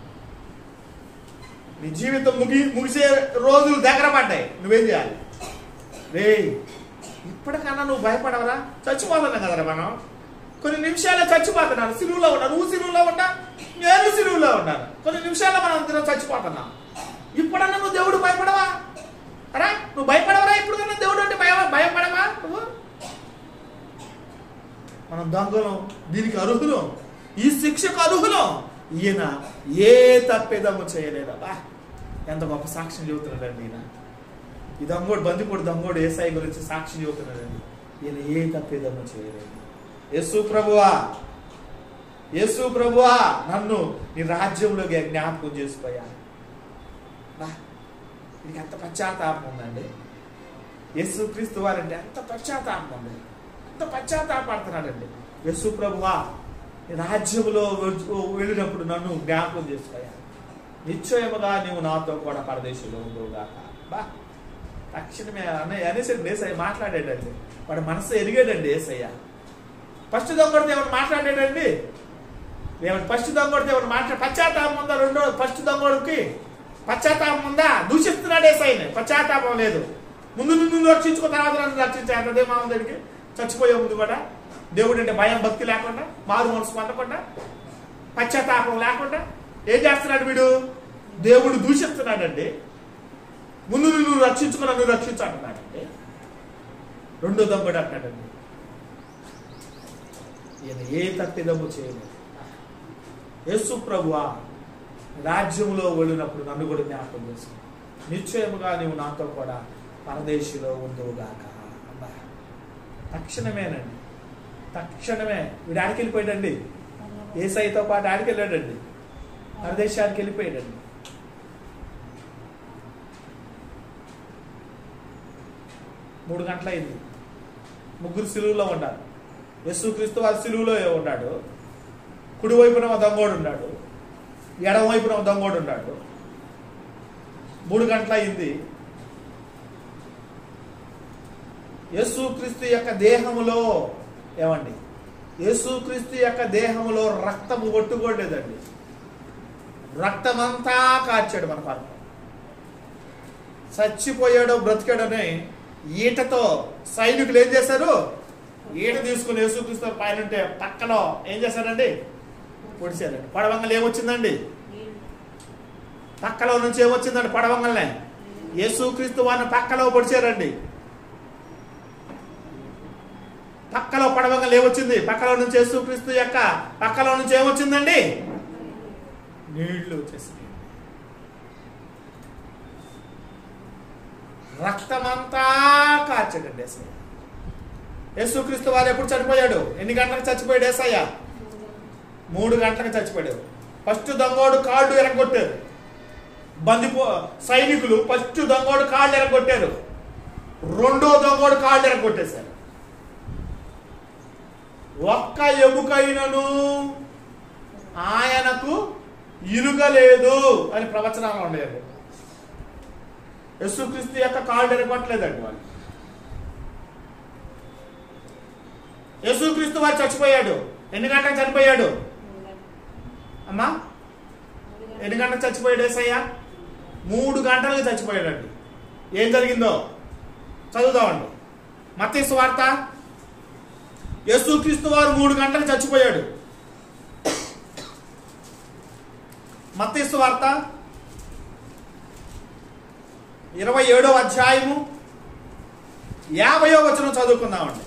నీ జీవితం ముగి ముగిసే రోజులు దగ్గర పడ్డాయి నువ్వేం చేయాలి రే ఇప్పటికన్నా నువ్వు భయపడవరా చచ్చిపోతున్నాం కదరా మనం కొన్ని నిమిషాల్లో చచ్చిపోతున్నాను సిలువులో ఉన్నా నువ్వు సిలువులో ఉన్నా నేను సిలువులో ఉన్నాను కొన్ని నిమిషాల్లో మనం అందరం చచ్చిపోతున్నాం ఇప్పుడన్నా నువ్వు దేవుడు భయపడవా అరా నువ్వు భయపడవరా ఇప్పుడు కన్నా దేవుడు అంటే భయం భయపడవా నువ్వు మనం దొంగలం దీనికి అర్హులం ఈ శిక్షకు అర్హులం ఈయన ఏ తప్పిదము చేయలేదబ్బా ఎంత గొప్ప సాక్ష్యం చెబుతున్నాడండి ఈయన ఈ దొంగోడు బందిపోడు దొంగోడు ఏసాయి గురించి సాక్ష్యం చెబుతున్నాడండి ఈయన ఏ తప్పిదము చేయలేదు యేసు ప్రభువా యేసు ప్రభువా నన్ను నీ రాజ్యంలోకి జ్ఞాపకం చేసుకోయా బా ఇది ఎంత పశ్చాత్తాపం ఉందండి యేసు క్రీస్తు వారంటే ఎంత పశ్చాత్తాపం ఉంది ఎంత పశ్చాత్తాపడుతున్నాడండి యేసు ప్రభువా నీ రాజ్యంలో వె- వెళ్ళినప్పుడు నన్ను జ్ఞాపకం చేసుకోయా నిశ్చయముగా నీవు నాతో కూడా పరదేశంలో ఉండవుగాక బా తక్షణమే అన్నయ్య అనేసరికి ఏసయ్య మాట్లాడాడండి వాడు మనసు ఎరిగాడండి ఏసయ్య ఫస్ట్ దొంగడితే ఏమైనా మాట్లాడాడండి ఏమైనా ఫస్ట్ దొంగడితే ఏమైనా మాట్లా పశ్చాత్తాపం ఉందా రెండో ఫస్ట్ దొంగడికి పశ్చాత్తాపం ఉందా దూషిస్తున్నాడు ఏసైని పశ్చాత్తాపం లేదు ముందు నిన్ను రక్షించుకున్న తర్వాత నన్ను రక్షించే అంతదే మా దగ్గరికి చచ్చిపోయే ముందు కూడా దేవుడు అంటే భయం భక్తి లేకుండా మారు మనసు పట్టకుండా పశ్చాత్తాపం లేకుండా ఏం చేస్తున్నాడు వీడు దేవుడు దూషిస్తున్నాడండి ముందు నువ్వు రక్షించుకుని నన్ను రక్షించు అంటున్నాడండి రెండో దొంగడు అంటాడండి ఈయన ఏ తప్పిదము చేయలేదు యేసు ప్రభువా రాజ్యంలో వెళ్ళినప్పుడు నన్ను కూడా జ్ఞాపకం చేసుకో నిశ్చయముగా నీవు నాతో కూడా పరదేశిలో ఉందువుగాక అబ్బా తక్షణమేనండి తక్షణమే వీడు ఆడికి వెళ్ళిపోయాడండి ఏసైతో పాటు ఆడికి వెళ్ళాడండి పరదేశానికి వెళ్ళిపోయాడండి మూడు గంటలైంది ముగ్గురు సిలువులో ఉన్నారు యేసుక్రీస్తు వారి సిలువులో ఉన్నాడు కుడి వైపున ఒక దొంగోడు ఉన్నాడు ఎడమ వైపున ఒక దొంగోడు ఉన్నాడు మూడు గంటల అయింది యేసుక్రీస్తు యొక్క దేహములో ఏమండి యేసుక్రీస్తు యొక్క దేహములో రక్తము ఒట్టుకోలేదండి రక్తమంతా కార్చాడు మన పరమ చచ్చిపోయాడో బ్రతికాడని ఈటతో సైనికులు ఏం చేశారు ఈట తీసుకుని యేసుక్రీస్తు పైన ఉంటే పక్కలో ఏం చేశారండి పొడిచారండి పడవంగల్ ఏమొచ్చిందండి పక్కలో నుంచి ఏమొచ్చిందండి పడవంగల్నే యేసుక్రీస్తు వారిని పక్కలో పొడిచారండి పక్కలో పడవంగల్ ఏమొచ్చింది పక్కలో నుంచి యేసుక్రీస్తు యొక్క పక్కలో నుంచి ఏమొచ్చిందండి నీళ్లు వచ్చేసింది రక్తమంతా కార్చాడండి ఏసయ్య యేసుక్రీస్తు వారు ఎప్పుడు చనిపోయాడు ఎన్ని గంటలకు చచ్చిపోయాడు ఏసయ్య మూడు గంటలకు చచ్చిపోయాడు ఫస్ట్ దొంగోడు కాళ్ళు ఎరగొట్టారు బందిపో సైనికులు ఫస్ట్ దొంగోడు కాళ్ళు ఎరగొట్టారు రెండో దొంగోడు కాళ్ళు ఎరగొట్టేశారు ఒక్క ఎముకైనను ఆయనకు ఇరుగలేదు అని ప్రవచనాలు ఉండేది యేసుక్రీస్తు యొక్క కాళ్ళు ఎరగొట్టలేదండి వాళ్ళు యేసుక్రీస్తు వారు చచ్చిపోయాడు ఎన్ని గంటలకు చనిపోయాడు అమ్మా ఎన్ని గంటలకు చచ్చిపోయాడు ఏసయ్య మూడు గంటలకు చచ్చిపోయాడండి ఏం జరిగిందో చదువుదామండి మత్తీసు వార్త యేసుక్రీస్తు వారు మూడు గంటలకు చచ్చిపోయాడు మత్తీసు వార్త ఇరవై ఏడో అధ్యాయము యాభయో వచనం చదువుకుందామండి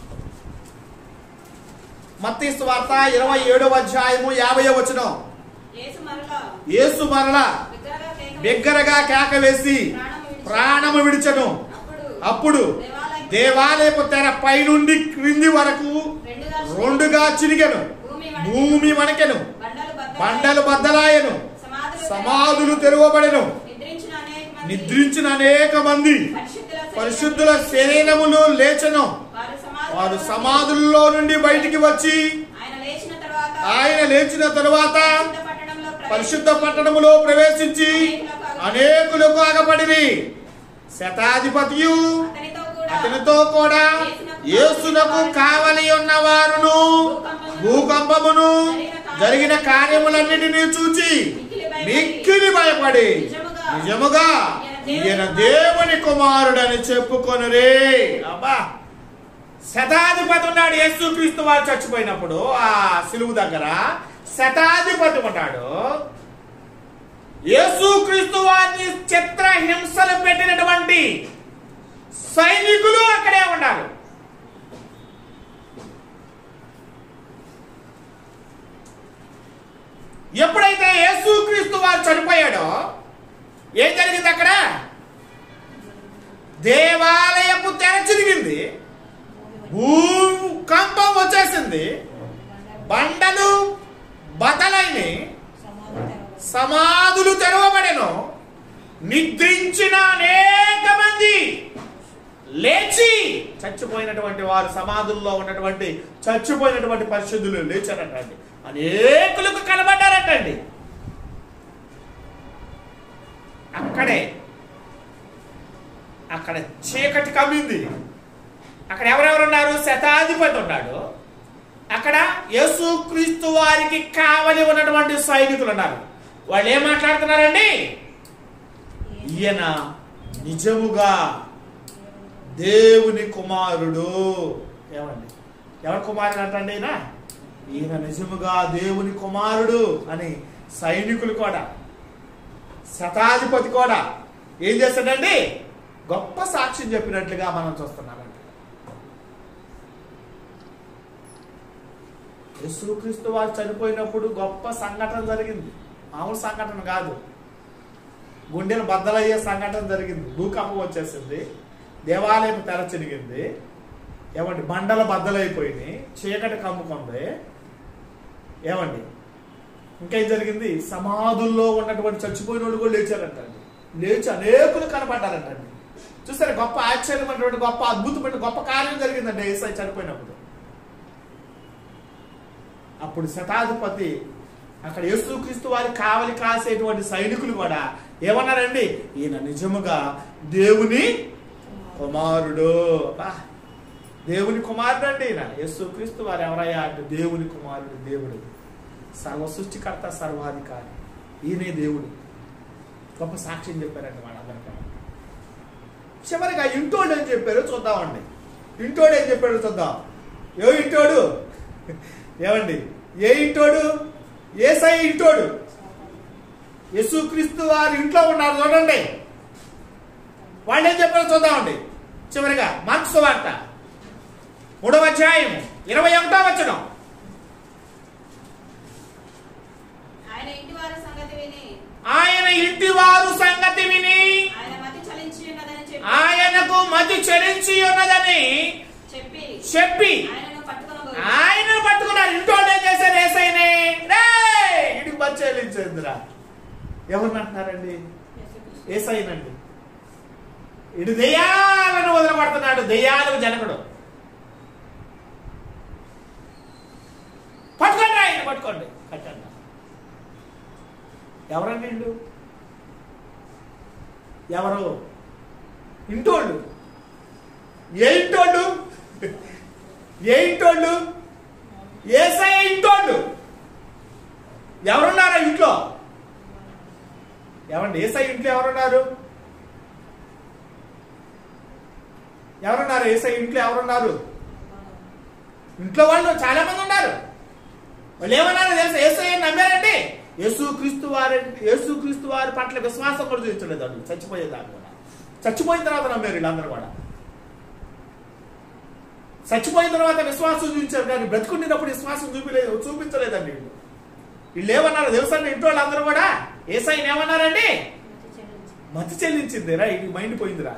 మత్తీసు వార్త ఇరవై ఏడో అధ్యాయము యాభయో వచనం యేసు మరలా యేసు మరల బిగ్గరగా కేక బిగ్గరగా కేక వేసి ప్రాణము విడిచను అప్పుడు అప్పుడు దేవాలయం దేవాలయపు తెర పైనుండి క్రింది వరకు రెండుగా రెండుగా చిరిగెను భూమి భూమి వణకెను బండలు బద్దలై బండలు బద్దలాయను సమాధులు సమాధులు తెరవబడెను నిద్రించిన అనేక మంది నిద్రించిన అనేక మంది పరిశుద్ధుల పరిశుద్ధుల శరీరములు లేచను వారు సమాధుల వారు నుండి సమాధుల్లో నుండి బయటికి వచ్చి ఆయన లేచిన తర్వాత ఆయన లేచిన తరువాత పరిశుద్ధ పట్టణంలో పరిశుద్ధ పట్టణములో ప్రవేశించి అనేకులకు ఆగపడిరి శతాధిపతియు అతనితో కూడా అతనితో కూడా యేసునకు కావలి ఉన్న వారును భూకంపమును జరిగిన కార్యములన్నిటినీ చూచి మిక్కిలి భయపడి నిజముగా ఈయన దేవుని కుమారుడని చెప్పుకొనురే అబ్బా శతాధిపతి ఉన్నాడు యేసుక్రీస్తు వారు చచ్చిపోయినప్పుడు ఆ సిలువు దగ్గర శతాధిపతి ఉన్నాడు యేసుక్రీస్తు వారిని చిత్ర హింసలు పెట్టినటువంటి సైనికులు అక్కడే ఉన్నారు ఎప్పుడైతే యేసుక్రీస్తు వారు చనిపోయాడో ఏం జరిగింది అక్కడ దేవాలయపు తెర చిరిగింది భూకంపం వచ్చేసింది బండలు బతలైని సమాధులు తెరవబడెను నిద్రించిన అనేక మంది లేచి చచ్చిపోయినటువంటి వారు సమాధుల్లో ఉన్నటువంటి చచ్చిపోయినటువంటి పరిశుద్ధులు లేచారటండి అనేకులకు కనబడ్డారటండి అక్కడే అక్కడ చీకటి కమ్మింది అక్కడ ఎవరెవరు ఉన్నారు శతాధిపతి ఉన్నాడు అక్కడ యేసుక్రీస్తు వారికి కావలి ఉన్నటువంటి సైనికులు ఉన్నారు వాళ్ళు ఏం మాట్లాడుతున్నారండి ఈయన నిజముగా దేవుని కుమారుడు ఏమండి ఎవరి కుమారుడు అంటండి ఈయన ఈయన నిజముగా దేవుని కుమారుడు అని సైనికులు కూడా శతాధిపతి కూడా ఏం చేస్తాడండి గొప్ప సాక్ష్యం చెప్పినట్లుగా మనం చూస్తున్నామండి యేసుక్రీస్తు వారు చనిపోయినప్పుడు గొప్ప సంఘటన జరిగింది మామూలు సంఘటన కాదు గుండెలు బద్దలయ్యే సంఘటన జరిగింది భూకంపం వచ్చేసింది దేవాలయం తెర చిరిగింది ఏమండి బండల బద్దలైపోయినాయి చీకటి కమ్ముకుంది ఏమండి ఇంకేం జరిగింది సమాధుల్లో ఉన్నటువంటి చచ్చిపోయిన వాళ్ళు కూడా లేచారంటండి లేచి అనేకులు కనపడ్డారంటండి చూసారు గొప్ప ఆశ్చర్యమైనటువంటి గొప్ప అద్భుతమైన గొప్ప కార్యం జరిగిందండి ఏసై చనిపోయినప్పుడు అప్పుడు శతాధిపతి అక్కడ యేసుక్రీస్తు వారి కావలి కాసేటువంటి సైనికులు కూడా ఏమన్నారండి ఈయన నిజముగా దేవుని కుమారుడు అబ్బా, దేవుని కుమారుడు అండి ఈయన యేసుక్రీస్తు వారు ఎవరయ్యా అంటే దేవుని కుమారుడు దేవుడు సర్వ సృష్టికర్త సర్వాధికారి ఈయనే దేవుడు గొప్ప సాక్ష్యం చెప్పారండి వాళ్ళందరికీ చివరిగా ఇంటోడు ఏం చెప్పారో చూద్దామండి ఇంటోడు ఏం చెప్పాడో చూద్దాం ఏ ఇంటోడు ఏమండి ఏ ఇంటోడు ఏసై ఇంటోడు యేసుక్రీస్తు వారు ఇంట్లో ఉన్నారు చూడండి వాళ్ళు ఏం చెప్పారో చూద్దామండి చివరిగా మార్క్స్ వార్త మూడవ అధ్యాయం ఇరవై ఒకటో వచనం ఆయన ఇంటి వారి సంగతి విని ఆయన ఇంటి వారు సంగతి విని ఆయన మతి చలించి ఉన్నదని చెప్పి ఆయనకు మతి చెలించి ఉన్నదని చెప్పి చెప్పి ఆయనను పట్టుకొని ఆయనను పట్టుకున్నారు ఇంటోళ్ళు ఏం చేశారు ఏసైనే ఇడికి మతి చెల్లించేందిరా ఎవరిని అంటున్నారండి ఏసైనండి ఇడు దెయ్యాలను వదిలిపడుతున్నాడు దెయ్యాలకు జనకుడు పట్టుకోండి ఆయన పట్టుకోండి కట్టండి ఎవరండి ఇండు ఎవరు ఇంటోళ్ళు ఏ ఇంటోళ్ళు ఏ ఇంటోళ్ళు ఏసై ఇంటోళ్ళు ఎవరున్నారా ఇంట్లో ఏమండి ఏసై ఇంట్లో ఎవరున్నారు ఎవరున్నారు ఏసై ఇంట్లో ఎవరున్నారు ఇంట్లో వాళ్ళు చాలా మంది ఉన్నారు వాళ్ళు ఏమన్నారు తెలుసా యేసయ్య నమ్మారండి యేసు క్రీస్తు వారి యేసు క్రీస్తు వారి పట్ల విశ్వాసం కూడా చూపించలేదు వాళ్ళు చచ్చిపోయేదాన్ని కూడా చచ్చిపోయిన తర్వాత నమ్మారు వీళ్ళందరూ కూడా చచ్చిపోయిన తర్వాత విశ్వాసం చూపించారు కానీ బ్రతుకుండినప్పుడు విశ్వాసం చూపించలేదు చూపించలేదండి వీళ్ళు వీళ్ళు ఏమన్నారు తెలుసా ఇంట్లో వాళ్ళందరూ కూడా ఏసైని ఏమన్నారండి మతి చెల్లించిందిరా ఇది మైండ్ పోయిందిరా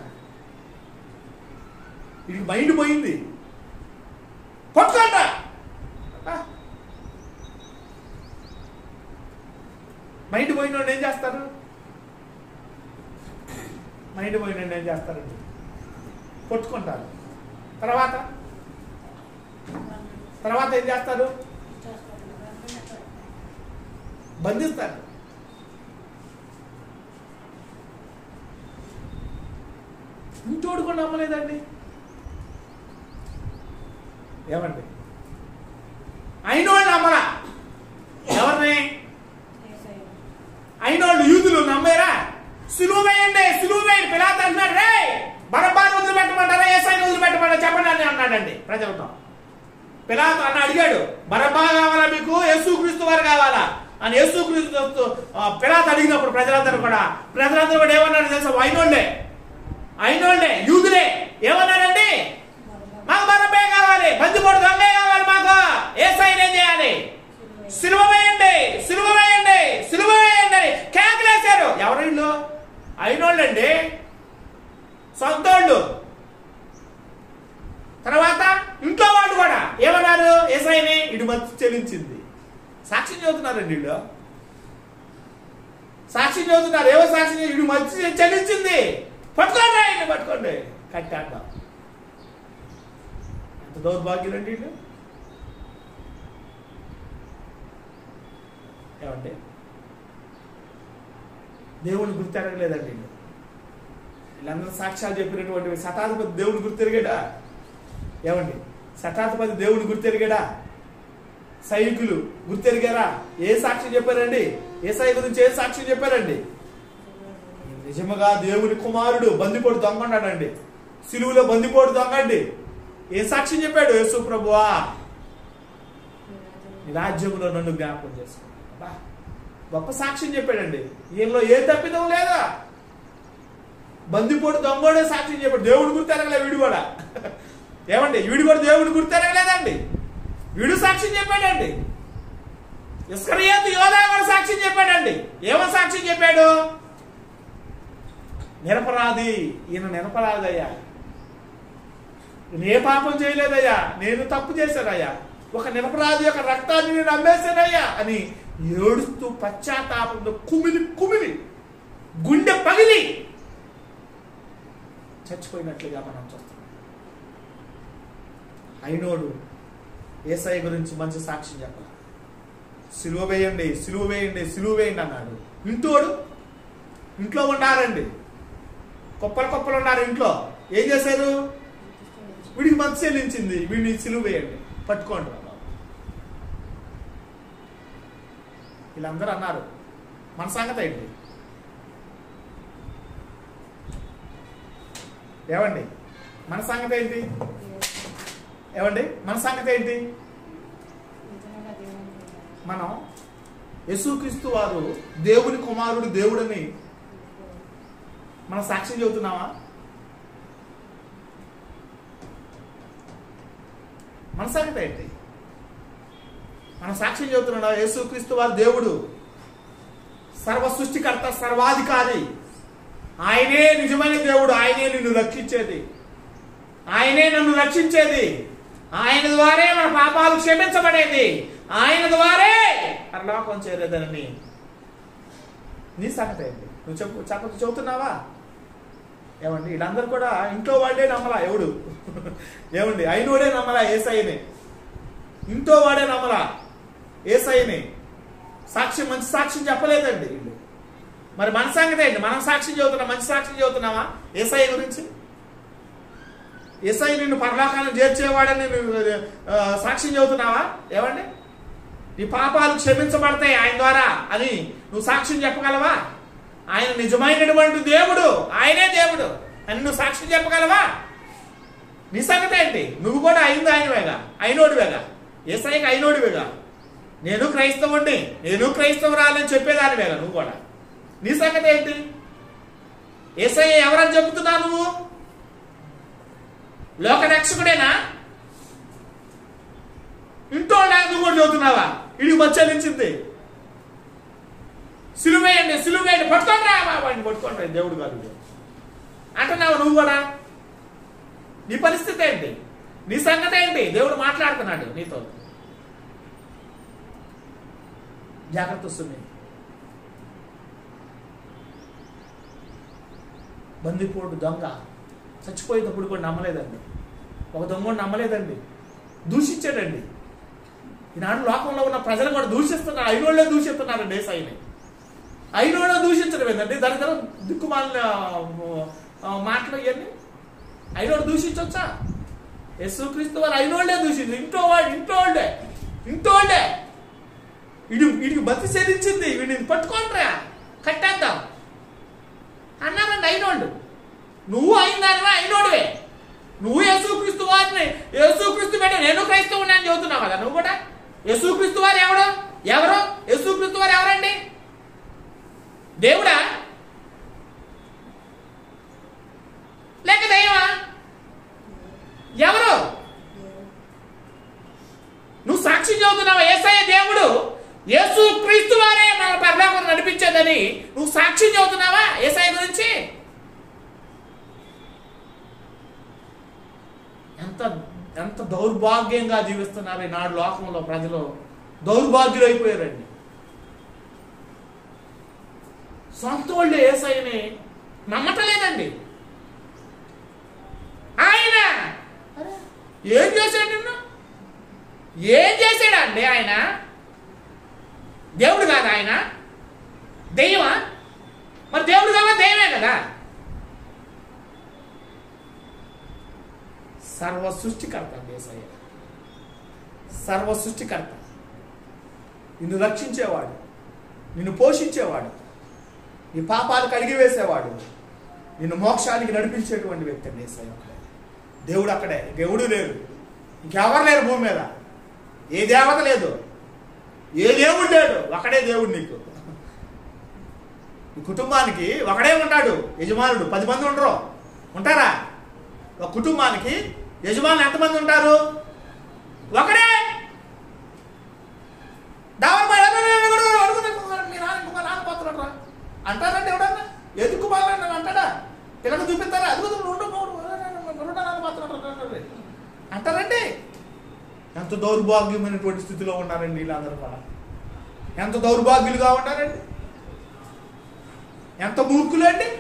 ఇది మైండ్ పోయింది కొట్టుకోండి మైండ్ పోయినోడు ఏం చేస్తారు మైండ్ పోయినోడు ఏం చేస్తారండి కొట్టుకుంటారు తర్వాత తర్వాత ఏం చేస్తారు బంధిస్తారు ఇంటోడు కూడా నమ్మలేదండి ఏమండి అయినోళ్ళు నమ్మరా ఎవరిని అయినోళ్ళు యూదులు నమ్మారా సులువు వేయండి సులువు వేయండి పిలాత అంటున్నాడు రే బరబ్బాను వదిలిపెట్టమంటారా ఏసాయిని వదిలిపెట్టమంటారా చెప్పండి అని అన్నాడండి ప్రజలతో పిలాతు అన్న అడిగాడు బరబ్బా కావాలా మీకు యేసుక్రీస్తు వారు కావాలా అని యేసుక్రీస్తు ఆ, పిలాతు అడిగినప్పుడు ప్రజలందరూ కూడా ప్రజలందరూ కూడా ఏమన్నారు తెలుసా అయినోళ్ళే అయినోళ్ళే యూదులే ఏమన్నారండి మాకు బరబ్బే కావాలి బందిపోటు దొంగే కావాలి మాకు ఏసాయిని ఏం చేయాలి సిలువ వేయండి సిలువ వేయండి సిలువ వేయండి అని కేకలేశారు ఎవరు వీళ్ళు అయినోళ్ళండి సొంతోళ్ళు తర్వాత ఇంట్లో వాళ్ళు కూడా ఏమన్నారు ఏసైని ఇటు మతి చెల్లించింది సాక్ష్యం చదువుతున్నారండి వీళ్ళు సాక్ష్యం చదువుతున్నారు ఏవో సాక్ష్యం ఇటు మతి చెల్లించింది పట్టుకోండి ఆయన్ని పట్టుకోండి కట్టాడ్డాం ఎంత దౌర్భాగ్యులండి వీళ్ళు ఏమంటే దేవుని గుర్తెరగలేదండి వీళ్ళు వీళ్ళందరూ సాక్ష్యాలు చెప్పినటువంటి శతాధిపతి దేవుని గుర్తెరిగాడా ఏమండి శతాధిపతి దేవుని గుర్తెరిగాడా సైనికులు గుర్తెరిగారా ఏ సాక్ష్యం చెప్పారండి ఏ సై గురించి ఏ సాక్ష్యం చెప్పారండి నిజముగా దేవుని కుమారుడు బందిపోటు దొంగన్నాడండి సిలువులో బందిపోటు దొంగండి ఏ సాక్ష్యం చెప్పాడు యేసు ప్రభువా నీ రాజ్యంలో నన్ను జ్ఞాపకం చేసుకో అబ్బా, గొప్ప సాక్ష్యం చెప్పాడండి ఈయనలో ఏ తప్పిదం లేదా బందిపోటు దొంగోడే సాక్ష్యం చెప్పాడు దేవుడి గుర్తు ఎరగలే వీడు కూడా ఏమండి వీడు కూడా దేవుడి గుర్తు ఎరగలేదండి వీడు సాక్ష్యం చెప్పాడండి ఇస్కరియాతు యోధా కూడా సాక్ష్యం చెప్పాడండి ఏమో సాక్ష్యం చెప్పాడు నిరపరాధి ఈయన నిరపరాధయ్యా నేను ఏ పాపం చేయలేదయ్యా నేను తప్పు చేశానయ్యా ఒక నిరపరాధి యొక్క రక్తాన్ని నేను అమ్మేశానయ్యా అని ఏడుస్తూ పశ్చాత్తాపంతో కుమిలి కుమిలి గుండె పగిలి చచ్చిపోయినట్లుగా మనం చూస్తాం అయినోడు ఏసఐ గురించి మంచి సాక్ష్యం చెప్పాలి సిలువ వేయండి సిలువ వేయండి సిలువ వేయండి అన్నాడు ఇంటోడు ఇంట్లో ఉన్నారండి కుప్పలు కుప్పలు ఉన్నారు ఇంట్లో ఏం చేశారు వీడికి మంచి చెల్లించింది వీడిని సిలువ వేయండి పట్టుకోండి అన్నారు. వీళ్ళందరూ అన్నారు మన సంగతి ఏంటి ఏమండి మన సంగతి ఏంటి ఏమండి మన సంగతి ఏంటి మనం యేసుక్రీస్తు వారు దేవుని కుమారుడు దేవుడని మనం సాక్ష్యం చెబుతున్నామా మన సంగతి ఏంటి మనం సాక్ష్యం చెబుతున్నాడా యేసుక్రీస్తు వారు దేవుడు సర్వ సృష్టికర్త సర్వాధికారి ఆయనే నిజమైన దేవుడు ఆయనే నిన్ను రక్షించేది ఆయనే నన్ను రక్షించేది ఆయన ద్వారే మన పాపాలు క్షమించబడేది ఆయన ద్వారే పరలోకం చేరేదని నీ సంగతి ఏంటి నువ్వు చెప్పు చెప్ప చెబుతున్నావా ఏమండి వీళ్ళందరూ కూడా ఇంట్లో వాడే నమ్మలా ఎవడు ఏమండి అయినోడే నమ్మలా ఏసైనే ఇంట్లో వాడే నమ్మలా ఏసైనే సాక్ష్యం మంచి సాక్ష్యం చెప్పలేదండి వీళ్ళు మరి మన సంగతి ఏంటి మనం సాక్ష్యం చదువుతున్నాం మంచి సాక్ష్యం చదువుతున్నావా ఏసఐ గురించి ఏసఐ నిన్ను పరలోకాన్ని చేర్చేవాడని నువ్వు ఆ, సాక్ష్యం చదువుతున్నావా ఏమండి నీ పాపాలు క్షమించబడతాయి ఆయన ద్వారా అని నువ్వు సాక్ష్యం చెప్పగలవా ఆయన నిజమైనటువంటి దేవుడు ఆయనే దేవుడు అని నువ్వు సాక్ష్యం చెప్పగలవా నీ సంగతి ఏంటి నువ్వు కూడా అయింది ఆయనవేగా అయినోడివేగా ఏసైకి అయినోడివేగా నేను క్రైస్తవుణ్ణి నేను క్రైస్తవురాలని చెప్పేదానివేగా నువ్వు కూడా నీ సంగతి ఏంటి ఏసయ్య ఎవరని చెబుతున్నావు నువ్వు లోక రక్షకుడేనా ఇంట్లో నువ్వు కూడా చదువుతున్నావా ఇది మచ్చలించింది సిలువేయండి సిలువేయండి పట్టుకోండి రా వాడిని పట్టుకోండి రా, దేవుడు కాదు ఇది. అంటున్నావు నువ్వు కూడా నీ పరిస్థితి ఏంటి నీ సంగతి ఏంటి దేవుడు మాట్లాడుతున్నాడు నీతో జాగ్రత్త వస్తుంది బందిపోటు దొంగ చచ్చిపోయేటప్పుడు కూడా నమ్మలేదండి ఒక దొంగ కూడా నమ్మలేదండి దూషించాడండి ఈనాడు లోకంలో ఉన్న ప్రజలు కూడా దూషిస్తున్నారు అయినోళ్ళే దూషిస్తున్నారండి ఏసైని అయినోళ్ళే దూషించడం ఏంటండి దాని తర్వాత దిక్కుమాలిన ఆ, మాటలు ఇవన్నీ అయినోడు దూషించవచ్చా యేసుక్రీస్తు వారు అయినోళ్ళే దూషించు ఇంట్లో వాడు ఇంట్లో వాళ్ళే ఇంట్లో వాళ్ళే ఇడి వీడికి బతి చెల్లించింది వీడిని పట్టుకోండిరా కట్టేద్దాం అన్నారండి అయినోళ్ళు నువ్వు అయిందానివే అయినోడువే నువ్వు యేసుక్రీస్తు వారిని యేసుక్రీస్తు బిడ్డ నేను క్రైస్తవుని అని చెబుతున్నావు కదా నువ్వు కూడా యేసుక్రీస్తు వారు ఎవరు ఎవరు యేసుక్రీస్తు వారు ఎవరండి దేవుడా లేక దైవమా ఎవరు నువ్వు సాక్షి చెబుతున్నావు ఏసయ్య దేవుడు యేసు క్రీస్తు వారే మన పరలోకం నడిపించేదని నువ్వు సాక్షి చెబుతున్నావా ఏసఐ గురించి ఎంత ఎంత దౌర్భాగ్యంగా జీవిస్తున్నారు ఈనాడు లోకంలో ప్రజలు దౌర్భాగ్యులు అయిపోయారండి సొంత వాళ్ళు ఏసైని నమ్మటలేదండి ఆయన అరే, ఏం చేశాడు నిన్ను ఏం చేశాడండి ఆయన దేవుడు కాదా ఆయన దెయ్యమా మరి దేవుడు కాదా దెయ్యమే కదా సర్వ సృష్టికర్త దేశయ్య సర్వ సృష్టికర్త నిన్ను రక్షించేవాడు నిన్ను పోషించేవాడు నీ పాపాలు కడిగి వేసేవాడు నిన్ను మోక్షానికి నడిపించేటువంటి వ్యక్తి దేశయ్య ఒకడే దేవుడు అక్కడే దేవుడు లేరు ఇంకెవరు లేరు భూమి మీద ఏ దేవత లేదు ఏ దేవుడు లేడు ఒకడే దేవుడు నీకు ఈ కుటుంబానికి ఒకడే ఉంటాడు యజమానుడు పది మంది ఉండరు ఉంటారా ఒక కుటుంబానికి యజమానులు ఎంతమంది ఉంటారు ఒకడే దావరబాయ్ అంటారంటే ఎవడన్నా ఎందుకు బాగా అంటాడా పిల్లలు చూపిస్తారా అది రెండు మూడు రెండు నాలుగు పోతున్నాడు అంటారండి ఎంత దౌర్భాగ్యమైనటువంటి స్థితిలో ఉన్నారండి వీళ్ళందరూ కూడా ఎంత దౌర్భాగ్యులుగా ఉన్నారండి ఎంత మూర్ఖులండి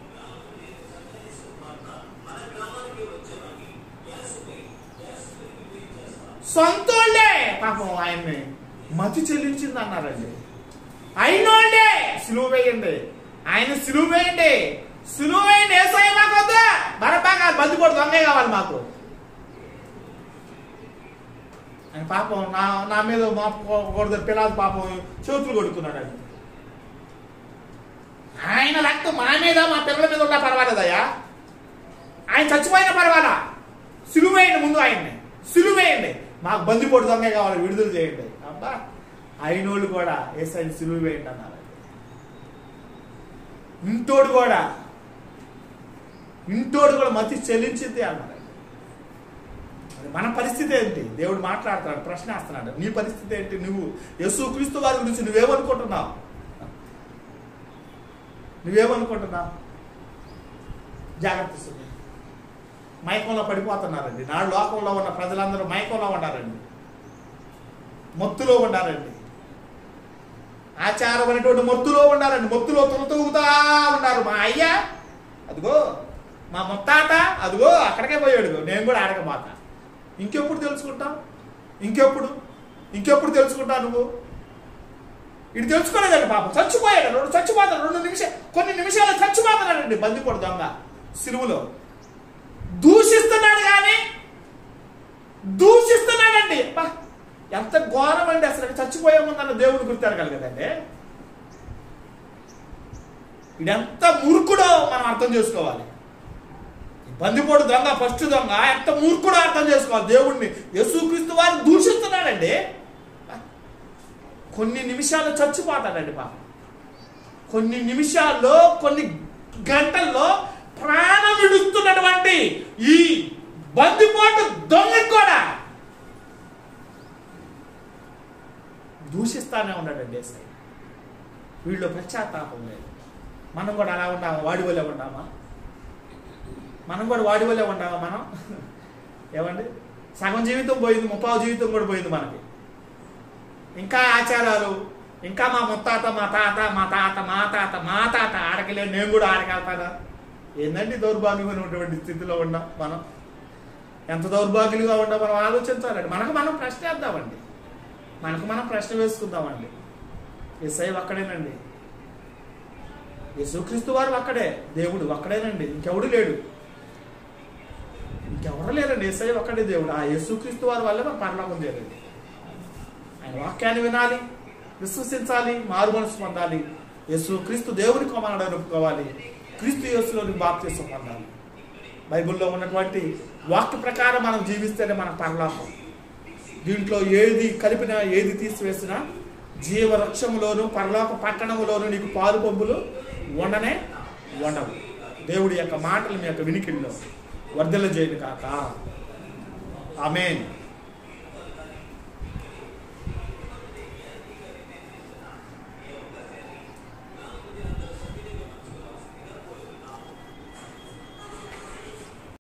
సొంతోళ్ళే పాపం ఆయన్ని మతి చెల్లించింది అన్నారండి అయినోళ్ళే సిలువ వేయండి ఆయన సిలువ వేయండి సిలువ వేయండి ఏసాయి మాకు వద్దా బరబ్బా కాదు బందిపోటు దొంగే కావాలి మాకు ఆయన పాపం నా నా మీద మాపకూడదు పిల్లలు పాపం చేతులు కొడుకున్నాడు ఆయన ఆయన రక్తం మా మీద మా పిల్లల మీద ఉన్నా పర్వాలేదయ్యా ఆయన చచ్చిపోయినా పర్వాలా సిలువేయండి ముందు ఆయన్ని సిలువేయండి మాకు బందిపోటు దొంగ కావాలి విడుదల చేయండి అబ్బా అయినోళ్ళు కూడా ఏసైని సిలువ వేయండి అన్నారు ఇంటోడు కూడా ఇంటోడు కూడా మతి చెల్లించింది అన్నారు మరి మన పరిస్థితి ఏంటి దేవుడు మాట్లాడుతున్నాడు ప్రశ్న వేస్తున్నాడు నీ పరిస్థితి ఏంటి నువ్వు యేసు క్రీస్తు వారి గురించి నువ్వేమనుకుంటున్నావు నువ్వేమనుకుంటున్నావు జాగ్రత్త సుమి మైకంలో పడిపోతున్నారండి నాడు లోకంలో ఉన్న ప్రజలందరూ మైకంలో ఉన్నారండి మత్తులో ఉన్నారండి ఆచారం అనేటువంటి మత్తులో ఉన్నారండి మత్తులో తులతూగుతా ఉన్నారు మా అయ్య అదిగో మా ముత్తాత అదిగో అక్కడికే పోయాడు నేను కూడా ఆడకపోత ఇంకెప్పుడు తెలుసుకుంటావు ఇంకెప్పుడు ఇంకెప్పుడు తెలుసుకుంటావు నువ్వు ఇది తెలుసుకోలేదండి పాపం చచ్చిపోయాడు రెండు చచ్చిపోతాడు రెండు నిమిషాలు కొన్ని నిమిషాలు చచ్చిపోతున్నాడండి బందిపోడు దొంగ సిలువులో దూషిస్తున్నాడు కానీ దూషిస్తున్నాడండి అబ్బా, ఎంత ఘోరం అండి అసలు చచ్చిపోయే ముందన్న దేవుడు గుర్తెరగలగదండి ఇదెంత మురుకుడో మనం అర్థం చేసుకోవాలి బందిపోటు దొంగ ఫస్ట్ దొంగ ఎంత మూర్ఖుడు అర్థం చేసుకోవాలి దేవుడిని యేసుక్రీస్తు వారు దూషిస్తున్నాడండి కొన్ని నిమిషాలు చచ్చిపోతాడండి పాప కొన్ని నిమిషాల్లో కొన్ని గంటల్లో ప్రాణం విడుస్తున్నటువంటి ఈ బందిపోటు దొంగ కూడా దూషిస్తానే ఉన్నాడండి ఏసై వీళ్ళు పశ్చాత్తాపం లేదు మనం కూడా అలా ఉంటామా వాడి వల్లే ఉంటామా మనం కూడా వాడి వల్లే ఉంటామా మనం ఏమండి సగం జీవితం పోయింది ముప్పావు జీవితం కూడా పోయింది మనకి ఇంకా ఆచారాలు ఇంకా మా ముత్తాత మా తాత మా తాత మా తాత మా తాత ఆడకెళ్ళే నేను కూడా ఆడకెళ్తానా ఏందండి దౌర్భాగ్యమైనటువంటి స్థితిలో ఉన్నాం మనం ఎంత దౌర్భాగ్యులుగా ఉన్నా మనం ఆలోచించాలండి మనకు మనం ప్రశ్న వేద్దామండి మనకు మనం ప్రశ్న వేసుకుందామండి ఎస్ఐ ఒక్కడేనండి యేసుక్రీస్తు వారు ఒక్కడే దేవుడు ఒక్కడేనండి ఇంకెవడు లేడు ఇంకెవరు లేరండి ఏసై ఒక్కడే దేవుడు ఆ యేసుక్రీస్తు వారి వల్ల మన పరలోకం చేరండి ఆయన వాక్యాన్ని వినాలి విశ్వసించాలి మారు మనసు పొందాలి యేసు క్రీస్తు దేవుని కుమారుడు ఒప్పుకోవాలి క్రీస్తు యేసులోని బాప్తీసం పొందాలి బైబిల్లో ఉన్నటువంటి వాక్య ప్రకారం మనం జీవిస్తేనే మన పరలోకం దీంట్లో ఏది కలిపినా ఏది తీసివేసినా జీవవృక్షములోను పరలోక పట్టణములోను నీకు పాలు పంపులు ఉండనే ఉండవు దేవుడి యొక్క మాటలు మీ యొక్క వినికిడిలో వర్ధల చేయను కాక ఆమెన్